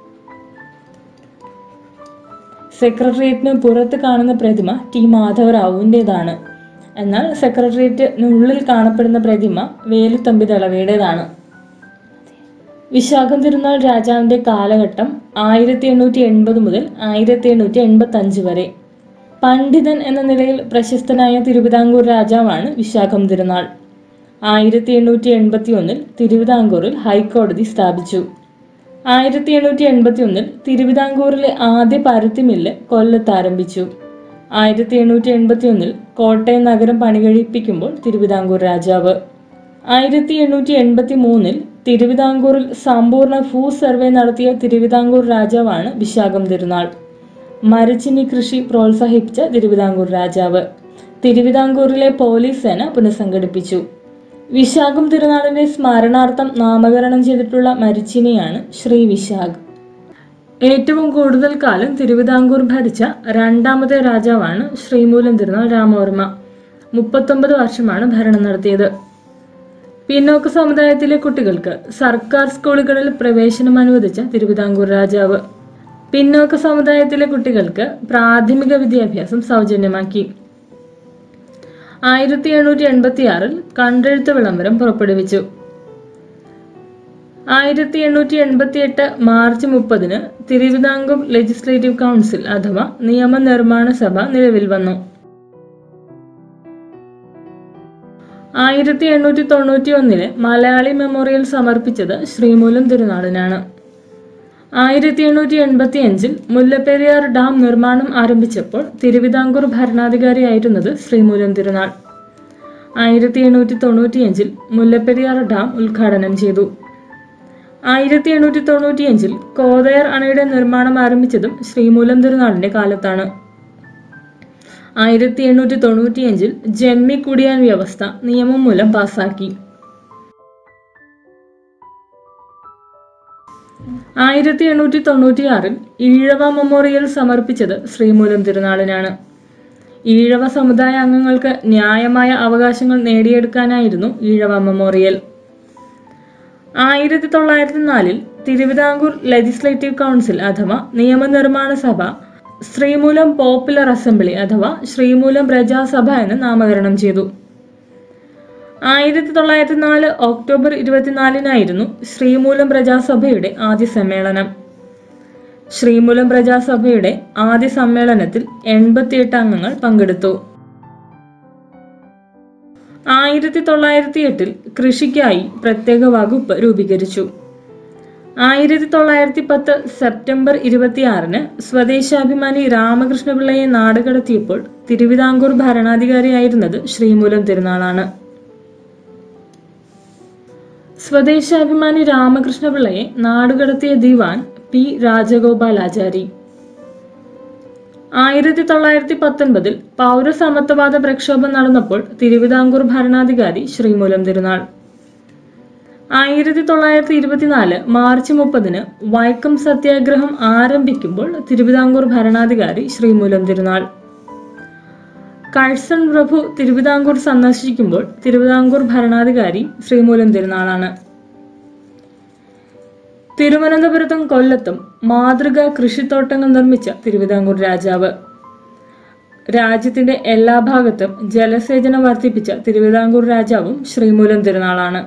സെക്രട്ടേറിയറ്റിന് പുറത്ത് കാണുന്ന പ്രതിമ ടി മാധവറാവുവിൻ്റെതാണ് എന്നാൽ സെക്രട്ടേറിയറ്റിനുള്ളിൽ കാണപ്പെടുന്ന പ്രതിമ വേലുത്തമ്പി ദളവയുടേതാണ് വിശാഖം തിരുനാൾ രാജാവിന്റെ കാലഘട്ടം ആയിരത്തി എണ്ണൂറ്റി എൺപത് മുതൽ ആയിരത്തി എണ്ണൂറ്റി എൺപത്തി അഞ്ച് വരെ പണ്ഡിതൻ എന്ന നിലയിൽ പ്രശസ്തനായ തിരുവിതാംകൂർ രാജാവാണ് വിശാഖം തിരുനാൾ ആയിരത്തി എണ്ണൂറ്റി എൺപത്തി ഒന്നിൽ തിരുവിതാംകൂറിൽ ഹൈക്കോടതി സ്ഥാപിച്ചു ആയിരത്തി എണ്ണൂറ്റി എൺപത്തി ഒന്നിൽ തിരുവിതാംകൂറിലെ ആദ്യ പരുത്തി മില്ല് കൊല്ലത്ത് ആരംഭിച്ചു ആയിരത്തി എണ്ണൂറ്റി എൺപത്തി ഒന്നിൽ കോട്ടയം നഗരം പണികഴിപ്പിക്കുമ്പോൾ തിരുവിതാംകൂർ രാജാവ് ആയിരത്തി എണ്ണൂറ്റി എൺപത്തി മൂന്നിൽ തിരുവിതാംകൂറിൽ സമ്പൂർണ്ണ ഭൂ സർവേ നടത്തിയ തിരുവിതാംകൂർ രാജാവാണ് വിശാഖം തിരുനാൾ മരച്ചിനി കൃഷി പ്രോത്സാഹിപ്പിച്ച തിരുവിതാംകൂർ രാജാവ് തിരുവിതാംകൂറിലെ പോലീസ് സേന പുനഃസംഘടിപ്പിച്ചു വിശാഖം തിരുനാളിന്റെ സ്മരണാർത്ഥം നാമകരണം ചെയ്തിട്ടുള്ള മരിച്ചിനിയാണ് ശ്രീ വിശാഖ് ഏറ്റവും കൂടുതൽ കാലം തിരുവിതാംകൂർ ഭരിച്ച രണ്ടാമത്തെ രാജാവാണ് ശ്രീമൂലം തിരുനാൾ രാമവർമ്മ മുപ്പത്തൊമ്പത് വർഷമാണ് ഭരണം നടത്തിയത് പിന്നോക്ക സമുദായത്തിലെ കുട്ടികൾക്ക് സർക്കാർ സ്കൂളുകളിൽ പ്രവേശനം അനുവദിച്ച തിരുവിതാംകൂർ രാജാവ് പിന്നോക്ക സമുദായത്തിലെ കുട്ടികൾക്ക് പ്രാഥമിക വിദ്യാഭ്യാസം സൗജന്യമാക്കി ആയിരത്തി എണ്ണൂറ്റി എൺപത്തി ആറിൽ കണ്ടെഴുത്ത് വിളംബരം പുറപ്പെടുവിച്ചു ആയിരത്തി എണ്ണൂറ്റി എൺപത്തി എട്ട് മാർച്ച് മുപ്പതിന് തിരുവിതാംകൂർ ലെജിസ്ലേറ്റീവ് കൗൺസിൽ അഥവാ നിയമനിർമ്മാണ സഭ നിലവിൽ വന്നു ആയിരത്തി എണ്ണൂറ്റി തൊണ്ണൂറ്റി ഒന്നില് മലയാളി മെമ്മോറിയൽ സമർപ്പിച്ചത് ശ്രീമൂലം തിരുനാളിനാണ് ആയിരത്തി എണ്ണൂറ്റി എൺപത്തി അഞ്ചിൽ മുല്ലപ്പെരിയാർ ഡാം നിർമ്മാണം ആരംഭിച്ചപ്പോൾ തിരുവിതാംകൂർ ഭരണാധികാരിയായിരുന്നത് ശ്രീമൂലം തിരുനാൾ ആയിരത്തി എണ്ണൂറ്റി തൊണ്ണൂറ്റിയഞ്ചിൽ മുല്ലപ്പെരിയാർ ഡാം ഉദ്ഘാടനം ചെയ്തു ആയിരത്തി എണ്ണൂറ്റി തൊണ്ണൂറ്റിയഞ്ചിൽ കോതയർ അണയുടെ നിർമ്മാണം ആരംഭിച്ചതും ശ്രീമൂലം തിരുനാളിന്റെ കാലത്താണ് ആയിരത്തി എണ്ണൂറ്റി തൊണ്ണൂറ്റിയഞ്ചിൽ ജന്മി കുടിയാൻ വ്യവസ്ഥ നിയമം മൂലം പാസാക്കി ആയിരത്തി എണ്ണൂറ്റി തൊണ്ണൂറ്റിയാറിൽ ഈഴവ മെമ്മോറിയൽ സമർപ്പിച്ചത് ശ്രീമൂലം തിരുനാളിനാണ് ഈഴവ സമുദായ അംഗങ്ങൾക്ക് ന്യായമായ അവകാശങ്ങൾ നേടിയെടുക്കാനായിരുന്നു ഈഴവ മെമ്മോറിയൽ ആയിരത്തി തൊള്ളായിരത്തി നാലിൽ തിരുവിതാംകൂർ ലെജിസ്ലേറ്റീവ് കൗൺസിൽ അഥവാ നിയമനിർമ്മാണ സഭ ശ്രീമൂലം പോപ്പുലർ അസംബ്ലി അഥവാ ശ്രീമൂലം പ്രജാസഭ എന്ന് നാമകരണം ചെയ്തു ആയിരത്തി തൊള്ളായിരത്തി നാല് ഒക്ടോബർ ഇരുപത്തിനാലിനായിരുന്നു ശ്രീമൂലം പ്രജാസഭയുടെ ആദ്യ സമ്മേളനം ശ്രീമൂലം പ്രജാസഭയുടെ ആദ്യ സമ്മേളനത്തിൽ എൺപത്തിയെട്ട് അംഗങ്ങൾ പങ്കെടുത്തു ആയിരത്തി തൊള്ളായിരത്തി എട്ടിൽ കൃഷിക്കായി പ്രത്യേക വകുപ്പ് രൂപീകരിച്ചു ആയിരത്തി തൊള്ളായിരത്തി പത്ത് സെപ്റ്റംബർ ഇരുപത്തിയാറിന് സ്വദേശാഭിമാനി രാമകൃഷ്ണപിള്ളയെ നാടുകടത്തിയപ്പോൾ തിരുവിതാംകൂർ ഭരണാധികാരിയായിരുന്നത് ശ്രീമൂലം തിരുനാളാണ് സ്വദേശാഭിമാനി രാമകൃഷ്ണപിള്ളയെ നാടുകടത്തിയ ദിവാൻ പി രാജഗോപാലാചാരി ആയിരത്തി തൊള്ളായിരത്തി പത്തൊൻപതിൽ പൗരസമത്വവാദ പ്രക്ഷോഭം നടന്നപ്പോൾ തിരുവിതാംകൂർ ഭരണാധികാരി ശ്രീമൂലം തിരുനാൾ ആയിരത്തി തൊള്ളായിരത്തി ഇരുപത്തിനാല് മാർച്ച് മുപ്പതിന് വൈക്കം സത്യാഗ്രഹം ആരംഭിക്കുമ്പോൾ തിരുവിതാംകൂർ ഭരണാധികാരി ശ്രീമൂലം തിരുനാൾ കഴ്സൺ പ്രഭു തിരുവിതാംകൂർ സന്ദർശിക്കുമ്പോൾ തിരുവിതാംകൂർ ഭരണാധികാരി ശ്രീമൂലം തിരുനാളാണ് തിരുവനന്തപുരത്തും കൊല്ലത്തും മാതൃകാ കൃഷിത്തോട്ടങ്ങൾ നിർമ്മിച്ച തിരുവിതാംകൂർ രാജാവ് രാജ്യത്തിന്റെ എല്ലാ ഭാഗത്തും ജലസേചനം വർദ്ധിപ്പിച്ച തിരുവിതാംകൂർ രാജാവും ശ്രീമൂലം തിരുനാളാണ്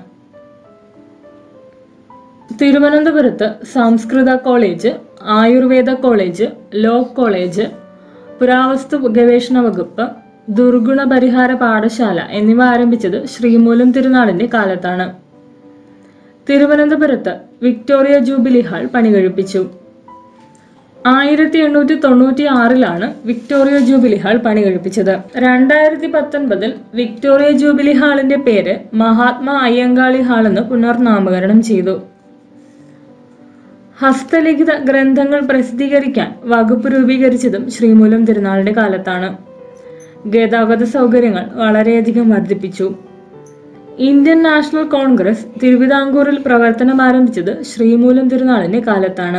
തിരുവനന്തപുരത്ത് സംസ്കൃത college Ayurveda college law college പുരാവസ്തു ഗവേഷണ വകുപ്പ് ദുർഗുണ പരിഹാര പാഠശാല എന്നിവ ആരംഭിച്ചത് ശ്രീമൂലം തിരുനാളിന്റെ കാലത്താണ് തിരുവനന്തപുരത്ത് വിക്ടോറിയ ജൂബിലി ഹാൾ പണികഴിപ്പിച്ചു ആയിരത്തി എണ്ണൂറ്റി തൊണ്ണൂറ്റി ആറിലാണ് വിക്ടോറിയ ജൂബിലി ഹാൾ പണികഴിപ്പിച്ചത് രണ്ടായിരത്തി പത്തൊൻപതിൽ വിക്ടോറിയ ജൂബിലി ഹാളിന്റെ പേര് മഹാത്മാ അയ്യങ്കാളി ഹാൾ എന്ന് പുനർനാമകരണം ചെയ്തു ഹസ്തലിഖിത ഗ്രന്ഥങ്ങൾ പ്രസിദ്ധീകരിക്കാൻ വകുപ്പ് രൂപീകരിച്ചതും ശ്രീമൂലം തിരുനാളിന്റെ കാലത്താണ് ഗതാഗത സൗകര്യങ്ങൾ വളരെയധികം വർദ്ധിപ്പിച്ചു ഇന്ത്യൻ നാഷണൽ കോൺഗ്രസ് തിരുവിതാംകൂറിൽ പ്രവർത്തനം ആരംഭിച്ചത് ശ്രീമൂലം തിരുനാളിന്റെ കാലത്താണ്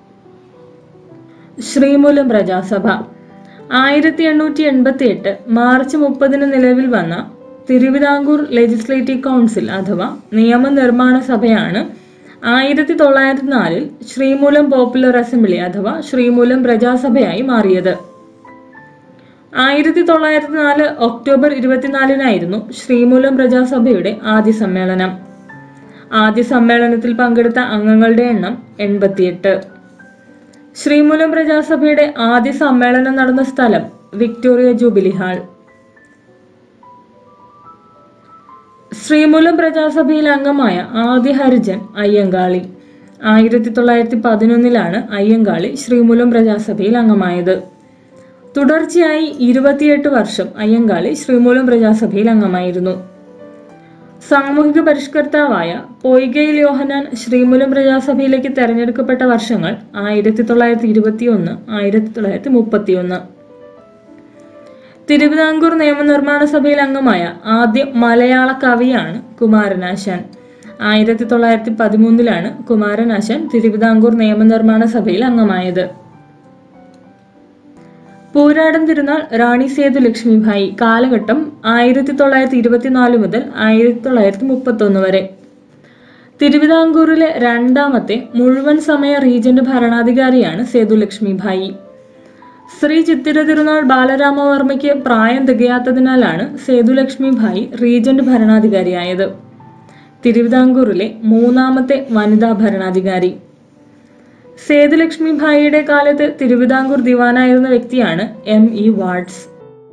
ശ്രീമൂലം പ്രജാസഭ ആയിരത്തി എണ്ണൂറ്റി എൺപത്തി എട്ട് മാർച്ച് മുപ്പതിന് നിലവിൽ വന്ന തിരുവിതാംകൂർ ലെജിസ്ലേറ്റീവ് കൗൺസിൽ അഥവാ നിയമനിർമ്മാണ സഭയാണ് ആയിരത്തി തൊള്ളായിരത്തി നാലിൽ ശ്രീമൂലം പോപ്പുലർ അസംബ്ലി അഥവാ ശ്രീമൂലം പ്രജാസഭയായി മാറിയത് ആയിരത്തി തൊള്ളായിരത്തി നാല് ഒക്ടോബർ ഇരുപത്തിനാലിനായിരുന്നു ശ്രീമൂലം പ്രജാസഭയുടെ ആദ്യ സമ്മേളനം ആദ്യ സമ്മേളനത്തിൽ പങ്കെടുത്ത അംഗങ്ങളുടെ എണ്ണം എൺപത്തിയെട്ട് ശ്രീമൂലം പ്രജാസഭയുടെ ആദ്യ സമ്മേളനം നടന്ന സ്ഥലം വിക്ടോറിയ ജൂബിലി ഹാൾ ശ്രീമൂലം പ്രജാസഭയിൽ അംഗമായ ആദ്യ ഹരിജൻ അയ്യങ്കാളി ആയിരത്തി തൊള്ളായിരത്തി പതിനൊന്നിലാണ് അയ്യങ്കാളി ശ്രീമൂലം പ്രജാസഭയിൽ അംഗമായത് തുടർച്ചയായി ഇരുപത്തിയെട്ട് വർഷം അയ്യങ്കാളി ശ്രീമൂലം പ്രജാസഭയിൽ അംഗമായിരുന്നു സാമൂഹിക പരിഷ്കർത്താവായ പൊയ്കയിൽ യോഹനാൻ ശ്രീമൂലം പ്രജാസഭയിലേക്ക് തെരഞ്ഞെടുക്കപ്പെട്ട വർഷങ്ങൾ ആയിരത്തി തൊള്ളായിരത്തി ഇരുപത്തി ഒന്ന് ആയിരത്തി തൊള്ളായിരത്തി മുപ്പത്തി ഒന്ന് തിരുവിതാംകൂർ നിയമനിർമ്മാണ സഭയിൽ അംഗമായ ആദ്യ മലയാള കവിയാണ് കുമാരനാശാൻ ആയിരത്തി തൊള്ളായിരത്തി പതിമൂന്നിലാണ് കുമാരനാശാൻ തിരുവിതാംകൂർ നിയമനിർമ്മാണ സഭയിൽ അംഗമായത് പൂരാടൻ തിരുനാൾ റാണി സേതു ലക്ഷ്മിഭായി കാലഘട്ടം ആയിരത്തി തൊള്ളായിരത്തി ഇരുപത്തിനാല് മുതൽ ആയിരത്തി തൊള്ളായിരത്തി മുപ്പത്തി ഒന്ന് വരെ തിരുവിതാംകൂറിലെ രണ്ടാമത്തെ മുഴുവൻ സമയ റീജന്റ് ഭരണാധികാരിയാണ് സേതു ലക്ഷ്മിഭായി ശ്രീ ചിത്തിര തിരുനാൾ ബാലരാമവർമ്മയ്ക്ക് പ്രായം തികയാത്തതിനാലാണ് സേതുലക്ഷ്മിഭായി റീജന്റ് ഭരണാധികാരിയായത് തിരുവിതാംകൂറിലെ മൂന്നാമത്തെ വനിതാ ഭരണാധികാരി സേതുലക്ഷ്മിഭായിയുടെ കാലത്ത് തിരുവിതാംകൂർ ദിവാനായിരുന്ന വ്യക്തിയാണ് എം ഇ വാർഡ്സ്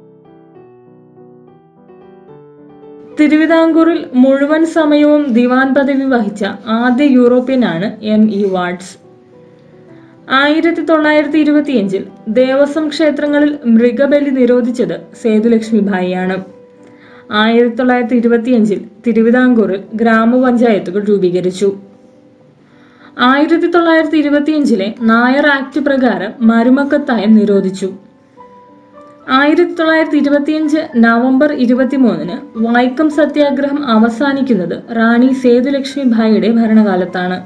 തിരുവിതാംകൂറിൽ മുഴുവൻ സമയവും ദിവാൻ പദവി വഹിച്ച ആദ്യ യൂറോപ്യനാണ് എം ഇ വാർഡ്സ് ആയിരത്തി തൊള്ളായിരത്തി ഇരുപത്തിയഞ്ചിൽ ദേവസ്വം ക്ഷേത്രങ്ങളിൽ മൃഗബലി നിരോധിച്ചത് സേതുലക്ഷ്മിഭായിയാണ് ആയിരത്തി തൊള്ളായിരത്തി ഇരുപത്തിയഞ്ചിൽ തിരുവിതാംകൂറിൽ ഗ്രാമപഞ്ചായത്തുകൾ രൂപീകരിച്ചു ആയിരത്തി തൊള്ളായിരത്തി ഇരുപത്തിയഞ്ചിലെ നായർ ആക്ട് പ്രകാരം മരുമക്കത്തായം നിരോധിച്ചു ആയിരത്തി തൊള്ളായിരത്തി ഇരുപത്തിയഞ്ച് നവംബർ ഇരുപത്തിമൂന്നിന് വൈക്കം സത്യാഗ്രഹം അവസാനിക്കുന്നത് റാണി സേതുലക്ഷ്മി ഭായിയുടെ ഭരണകാലത്താണ്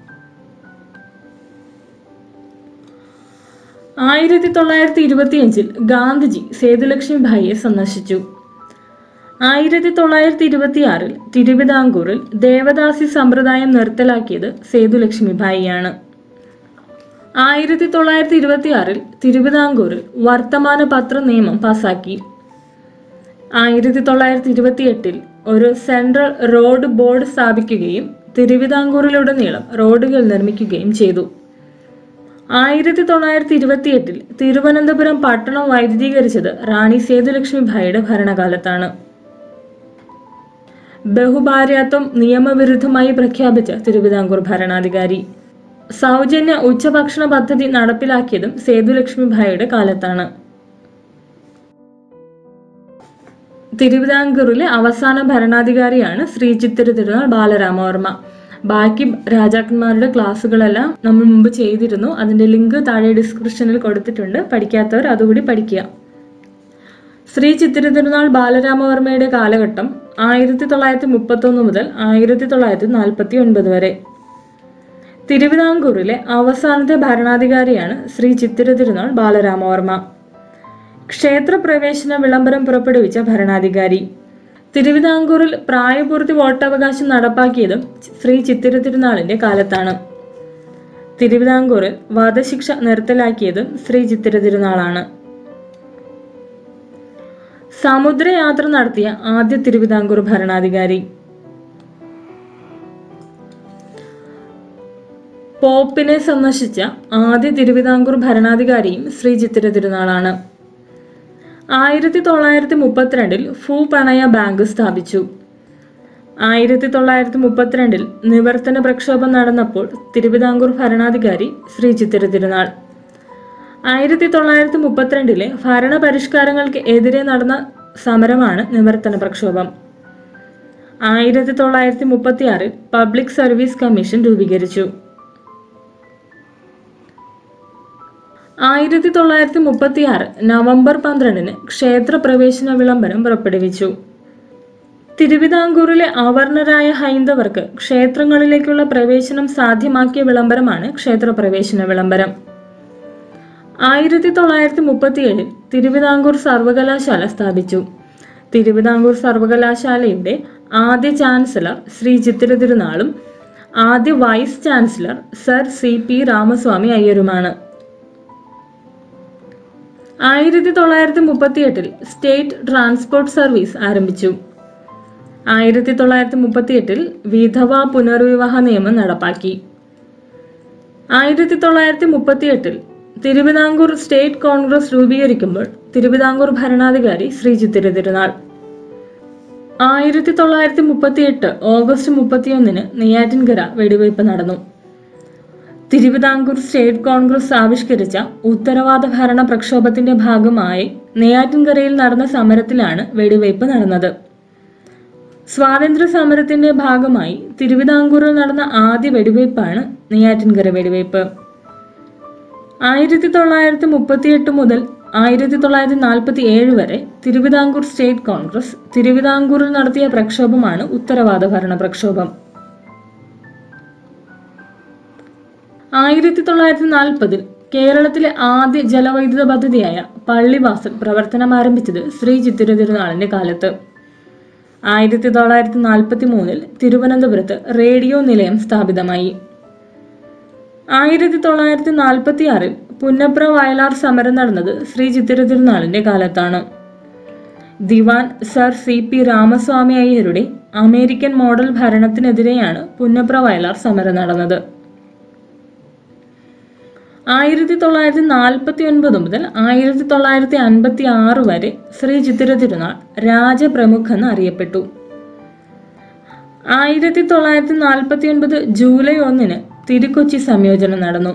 ആയിരത്തി തൊള്ളായിരത്തി ഇരുപത്തിയഞ്ചിൽ ഗാന്ധിജി സേതുലക്ഷ്മി ഭായിയെ സന്ദർശിച്ചു ആയിരത്തി തൊള്ളായിരത്തി ഇരുപത്തിയാറിൽ തിരുവിതാംകൂറിൽ ദേവദാസി സമ്പ്രദായം നിർത്തലാക്കിയത് സേതുലക്ഷ്മി ഭായിയാണ് ആയിരത്തി തൊള്ളായിരത്തി ഇരുപത്തിയാറിൽ തിരുവിതാംകൂറിൽ വർത്തമാന പത്ര നിയമം പാസാക്കി ആയിരത്തി തൊള്ളായിരത്തി ഇരുപത്തിയെട്ടിൽ ഒരു സെൻട്രൽ റോഡ് ബോർഡ് സ്ഥാപിക്കുകയും തിരുവിതാംകൂറിലുടനീളം റോഡുകൾ നിർമ്മിക്കുകയും ചെയ്തു ആയിരത്തി തൊള്ളായിരത്തി ഇരുപത്തിയെട്ടിൽ തിരുവനന്തപുരം പട്ടണം വൈദ്യുതീകരിച്ചത് റാണി സേതുലക്ഷ്മി ഭായിയുടെ ഭരണകാലത്താണ് ബഹുഭാര്യാത്വം നിയമവിരുദ്ധമായി പ്രഖ്യാപിച്ച തിരുവിതാംകൂർ ഭരണാധികാരി സൗജന്യ ഉച്ചഭക്ഷണ പദ്ധതി നടപ്പിലാക്കിയതും സേതുലക്ഷ്മി ഭായിയുടെ കാലത്താണ് തിരുവിതാംകൂറിലെ അവസാന ഭരണാധികാരിയാണ് ശ്രീ ചിത്തിര തിരുനാൾ ബാലരാമവർമ്മ ബാക്കി രാജാക്കന്മാരുടെ ക്ലാസ്സുകളെല്ലാം നമ്മൾ മുമ്പ് ചെയ്തിരുന്നു അതിന്റെ ലിങ്ക് താഴെ ഡിസ്ക്രിപ്ഷനിൽ കൊടുത്തിട്ടുണ്ട് പഠിക്കാത്തവർ അതുകൂടി പഠിക്കുക ശ്രീ ചിത്തിര തിരുനാൾ ബാലരാമവർമ്മയുടെ കാലഘട്ടം ആയിരത്തി തൊള്ളായിരത്തി മുപ്പത്തൊന്ന് മുതൽ ആയിരത്തി തൊള്ളായിരത്തി നാൽപ്പത്തി ഒൻപത് വരെ തിരുവിതാംകൂറിലെ അവസാനത്തെ ഭരണാധികാരിയാണ് ശ്രീ ചിത്തിര തിരുനാൾ ബാലരാമവർമ്മ ക്ഷേത്രപ്രവേശന വിളംബരം പുറപ്പെടുവിച്ച ഭരണാധികാരി തിരുവിതാംകൂറിൽ പ്രായപൂർത്തി വോട്ടവകാശം നടപ്പാക്കിയതും ശ്രീ ചിത്തിര തിരുനാളിന്റെ കാലത്താണ് തിരുവിതാംകൂറിൽ വധശിക്ഷ നിർത്തലാക്കിയതും ശ്രീ ചിത്തിര തിരുനാളാണ് സമുദ്രയാത്ര നടത്തിയ ആദ്യ തിരുവിതാംകൂർ ഭരണാധികാരി പോപ്പിനെ സന്ദർശിച്ച ആദ്യ തിരുവിതാംകൂർ ഭരണാധികാരിയും ശ്രീ ചിത്തിര തിരുനാളാണ് ആയിരത്തി തൊള്ളായിരത്തി മുപ്പത്തിരണ്ടിൽ ഫൂ പണയ ബാങ്ക് സ്ഥാപിച്ചു ആയിരത്തി തൊള്ളായിരത്തി മുപ്പത്തിരണ്ടിൽ നിവർത്തന പ്രക്ഷോഭം നടന്നപ്പോൾ തിരുവിതാംകൂർ ഭരണാധികാരി ശ്രീ ചിത്തിര തിരുനാൾ ആയിരത്തി തൊള്ളായിരത്തി മുപ്പത്തിരണ്ടിലെ ഭരണപരിഷ്കാരങ്ങൾക്ക് എതിരെ നടന്ന സമരമാണ് നിവർത്തന പ്രക്ഷോഭം ആയിരത്തി തൊള്ളായിരത്തി മുപ്പത്തിയാറിൽ പബ്ലിക് സർവീസ് കമ്മീഷൻ രൂപീകരിച്ചു ആയിരത്തി തൊള്ളായിരത്തി മുപ്പത്തിയാറ് നവംബർ പന്ത്രണ്ടിന് ക്ഷേത്ര പ്രവേശന വിളംബരം പുറപ്പെടുവിച്ചു തിരുവിതാംകൂറിലെ അവർണരായ ഹൈന്ദവർക്ക് ക്ഷേത്രങ്ങളിലേക്കുള്ള പ്രവേശനം സാധ്യമാക്കിയ വിളംബരമാണ് ക്ഷേത്രപ്രവേശന വിളംബരം ആയിരത്തി തൊള്ളായിരത്തി മുപ്പത്തിയേഴിൽ തിരുവിതാംകൂർ സർവകലാശാല സ്ഥാപിച്ചു തിരുവിതാംകൂർ സർവകലാശാലയുടെ ആദ്യ ചാൻസലർ ശ്രീ ചിത്തിര തിരുനാളും ആദ്യ vice chancellor sir C P Ramaswamy അയ്യരുമാണ് ആയിരത്തി തൊള്ളായിരത്തി മുപ്പത്തിയെട്ടിൽ സ്റ്റേറ്റ് ട്രാൻസ്പോർട്ട് സർവീസ് ആരംഭിച്ചു ആയിരത്തി തൊള്ളായിരത്തി മുപ്പത്തി എട്ടിൽ വിധവ പുനർവിവാഹ നിയമം നടപ്പാക്കി ആയിരത്തി തൊള്ളായിരത്തി മുപ്പത്തി എട്ടിൽ തിരുവിതാംകൂർ സ്റ്റേറ്റ് കോൺഗ്രസ് രൂപീകരിക്കുമ്പോൾ തിരുവിതാംകൂർ ഭരണാധികാരി ശ്രീ ചിത്തിര തിരുനാൾ ആയിരത്തി തൊള്ളായിരത്തി മുപ്പത്തി എട്ട് ഓഗസ്റ്റ് മുപ്പത്തിയൊന്നിന് നെയ്യാറ്റിൻകര വെടിവയ്പ് നടന്നു തിരുവിതാംകൂർ സ്റ്റേറ്റ് കോൺഗ്രസ് ആവിഷ്കരിച്ച ഉത്തരവാദ ഭരണ പ്രക്ഷോഭത്തിന്റെ ഭാഗമായി നെയ്യാറ്റിൻകരയിൽ നടന്ന സമരത്തിലാണ് വെടിവയ്പ് നടന്നത് സ്വാതന്ത്ര്യ സമരത്തിന്റെ ഭാഗമായി തിരുവിതാംകൂറിൽ നടന്ന ആദ്യ വെടിവയ്പ്പാണ് നെയ്യാറ്റിൻകര വെടിവയ്പ് ആയിരത്തി തൊള്ളായിരത്തി മുപ്പത്തിയെട്ട് മുതൽ ആയിരത്തി തൊള്ളായിരത്തി നാൽപ്പത്തി ഏഴ് വരെ തിരുവിതാംകൂർ സ്റ്റേറ്റ് കോൺഗ്രസ് തിരുവിതാംകൂറിൽ നടത്തിയ പ്രക്ഷോഭമാണ് ഉത്തരവാദ ഭരണ പ്രക്ഷോഭം ആയിരത്തി തൊള്ളായിരത്തി നാൽപ്പതിൽ കേരളത്തിലെ ആദ്യ ജലവൈദ്യുത പദ്ധതിയായ പള്ളിവാസൽ പ്രവർത്തനം ആരംഭിച്ചത് ശ്രീ ചിത്തിര തിരുനാളിന്റെ കാലത്ത് ആയിരത്തി തൊള്ളായിരത്തി നാൽപ്പത്തി മൂന്നിൽ തിരുവനന്തപുരത്ത് റേഡിയോ നിലയം സ്ഥാപിതമായി ആയിരത്തി തൊള്ളായിരത്തി നാൽപ്പത്തി ആറിൽ പുന്നപ്ര വയലാർ സമരം നടന്നത് ശ്രീ ചിത്തിര തിരുനാളിന്റെ കാലത്താണ് ദിവാൻ സർ സി പി രാമസ്വാമി അയ്യരുടെ അമേരിക്കൻ മോഡൽ ഭരണത്തിനെതിരെയാണ് പുന്നപ്ര വയലാർ സമരം നടന്നത് ആയിരത്തി തൊള്ളായിരത്തി നാൽപ്പത്തി ഒൻപത് മുതൽ ആയിരത്തി തൊള്ളായിരത്തി അൻപത്തി ആറ് വരെ ശ്രീ ചിത്തിര തിരുനാൾ രാജപ്രമുഖെന്ന് അറിയപ്പെട്ടു ആയിരത്തി തൊള്ളായിരത്തി നാൽപ്പത്തി ഒൻപത് ജൂലൈ ഒന്നിന് തിരുക്കൊച്ചി സംയോജനം നടന്നു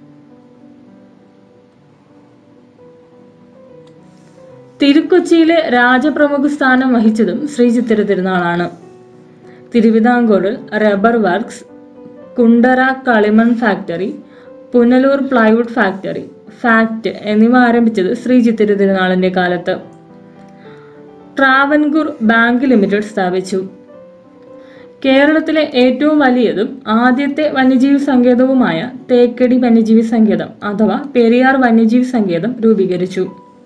തിരുക്കൊച്ചിയിലെ രാജപ്രമുഖ സ്ഥാനം വഹിച്ചതും ശ്രീ ചിത്തിര തിരുനാളാണ് തിരുവിതാംകൂറിൽ റബ്ബർ വർക്ക്സ് കുണ്ടറ കളിമൺ factory Punalur plywood factory FACT എന്നിവ ആരംഭിച്ചത് ശ്രീ ചിത്തിര തിരുനാളിന്റെ കാലത്ത് ട്രാവൻകൂർ ബാങ്ക് ലിമിറ്റഡ് സ്ഥാപിച്ചു കേരളത്തിലെ ഏറ്റവും വലിയതും ആദ്യത്തെ വന്യജീവി സങ്കേതവുമായ തേക്കടി വന്യജീവി സങ്കേതം അഥവാ പെരിയാർ വന്യജീവി സങ്കേതം രൂപീകരിച്ചു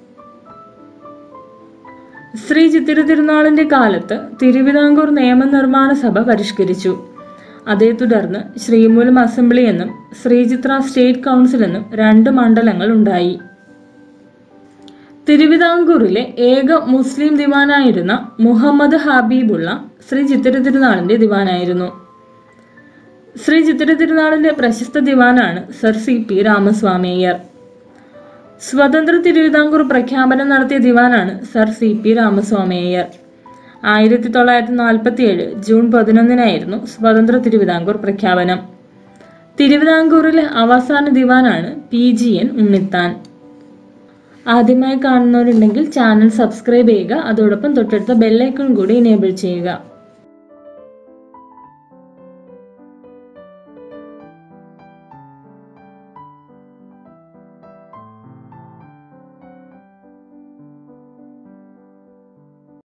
ശ്രീ ചിത്തിര തിരുനാളിന്റെ കാലത്ത് തിരുവിതാംകൂർ നിയമനിർമ്മാണ സഭ പരിഷ്കരിച്ചു അതേ തുടർന്ന് ശ്രീമൂലം അസംബ്ലി എന്നും ശ്രീചിത്ര സ്റ്റേറ്റ് കൗൺസിൽ എന്നും രണ്ട് മണ്ഡലങ്ങൾ ഉണ്ടായി തിരുവിതാംകൂറിലെ ഏക മുസ്ലിം ദിവാനായിരുന്ന മുഹമ്മദ് ഹബീബുള്ള ശ്രീ ചിത്തിര തിരുനാളിന്റെ ദിവാനായിരുന്നു ശ്രീ ചിത്തിര തിരുനാളിന്റെ പ്രശസ്ത ദിവാനാണ് sir C P Ramaswamy Iyer സ്വതന്ത്ര തിരുവിതാംകൂർ പ്രഖ്യാപനം നടത്തിയ ദിവാനാണ് sir C P Ramaswamy Iyer ആയിരത്തി തൊള്ളായിരത്തി നാൽപ്പത്തി ഏഴ് ജൂൺ പതിനൊന്നിനായിരുന്നു സ്വതന്ത്ര തിരുവിതാംകൂർ പ്രഖ്യാപനം തിരുവിതാംകൂറിലെ അവസാന ദിവാനാണ് പി ജി എൻ ഉണ്ണിത്താൻ ആദ്യമായി കാണുന്നവരുണ്ടെങ്കിൽ ചാനൽ സബ്സ്ക്രൈബ് ചെയ്യുക അതോടൊപ്പം തൊട്ടടുത്ത ബെല്ലൈക്കൺ കൂടി എനേബിൾ ചെയ്യുക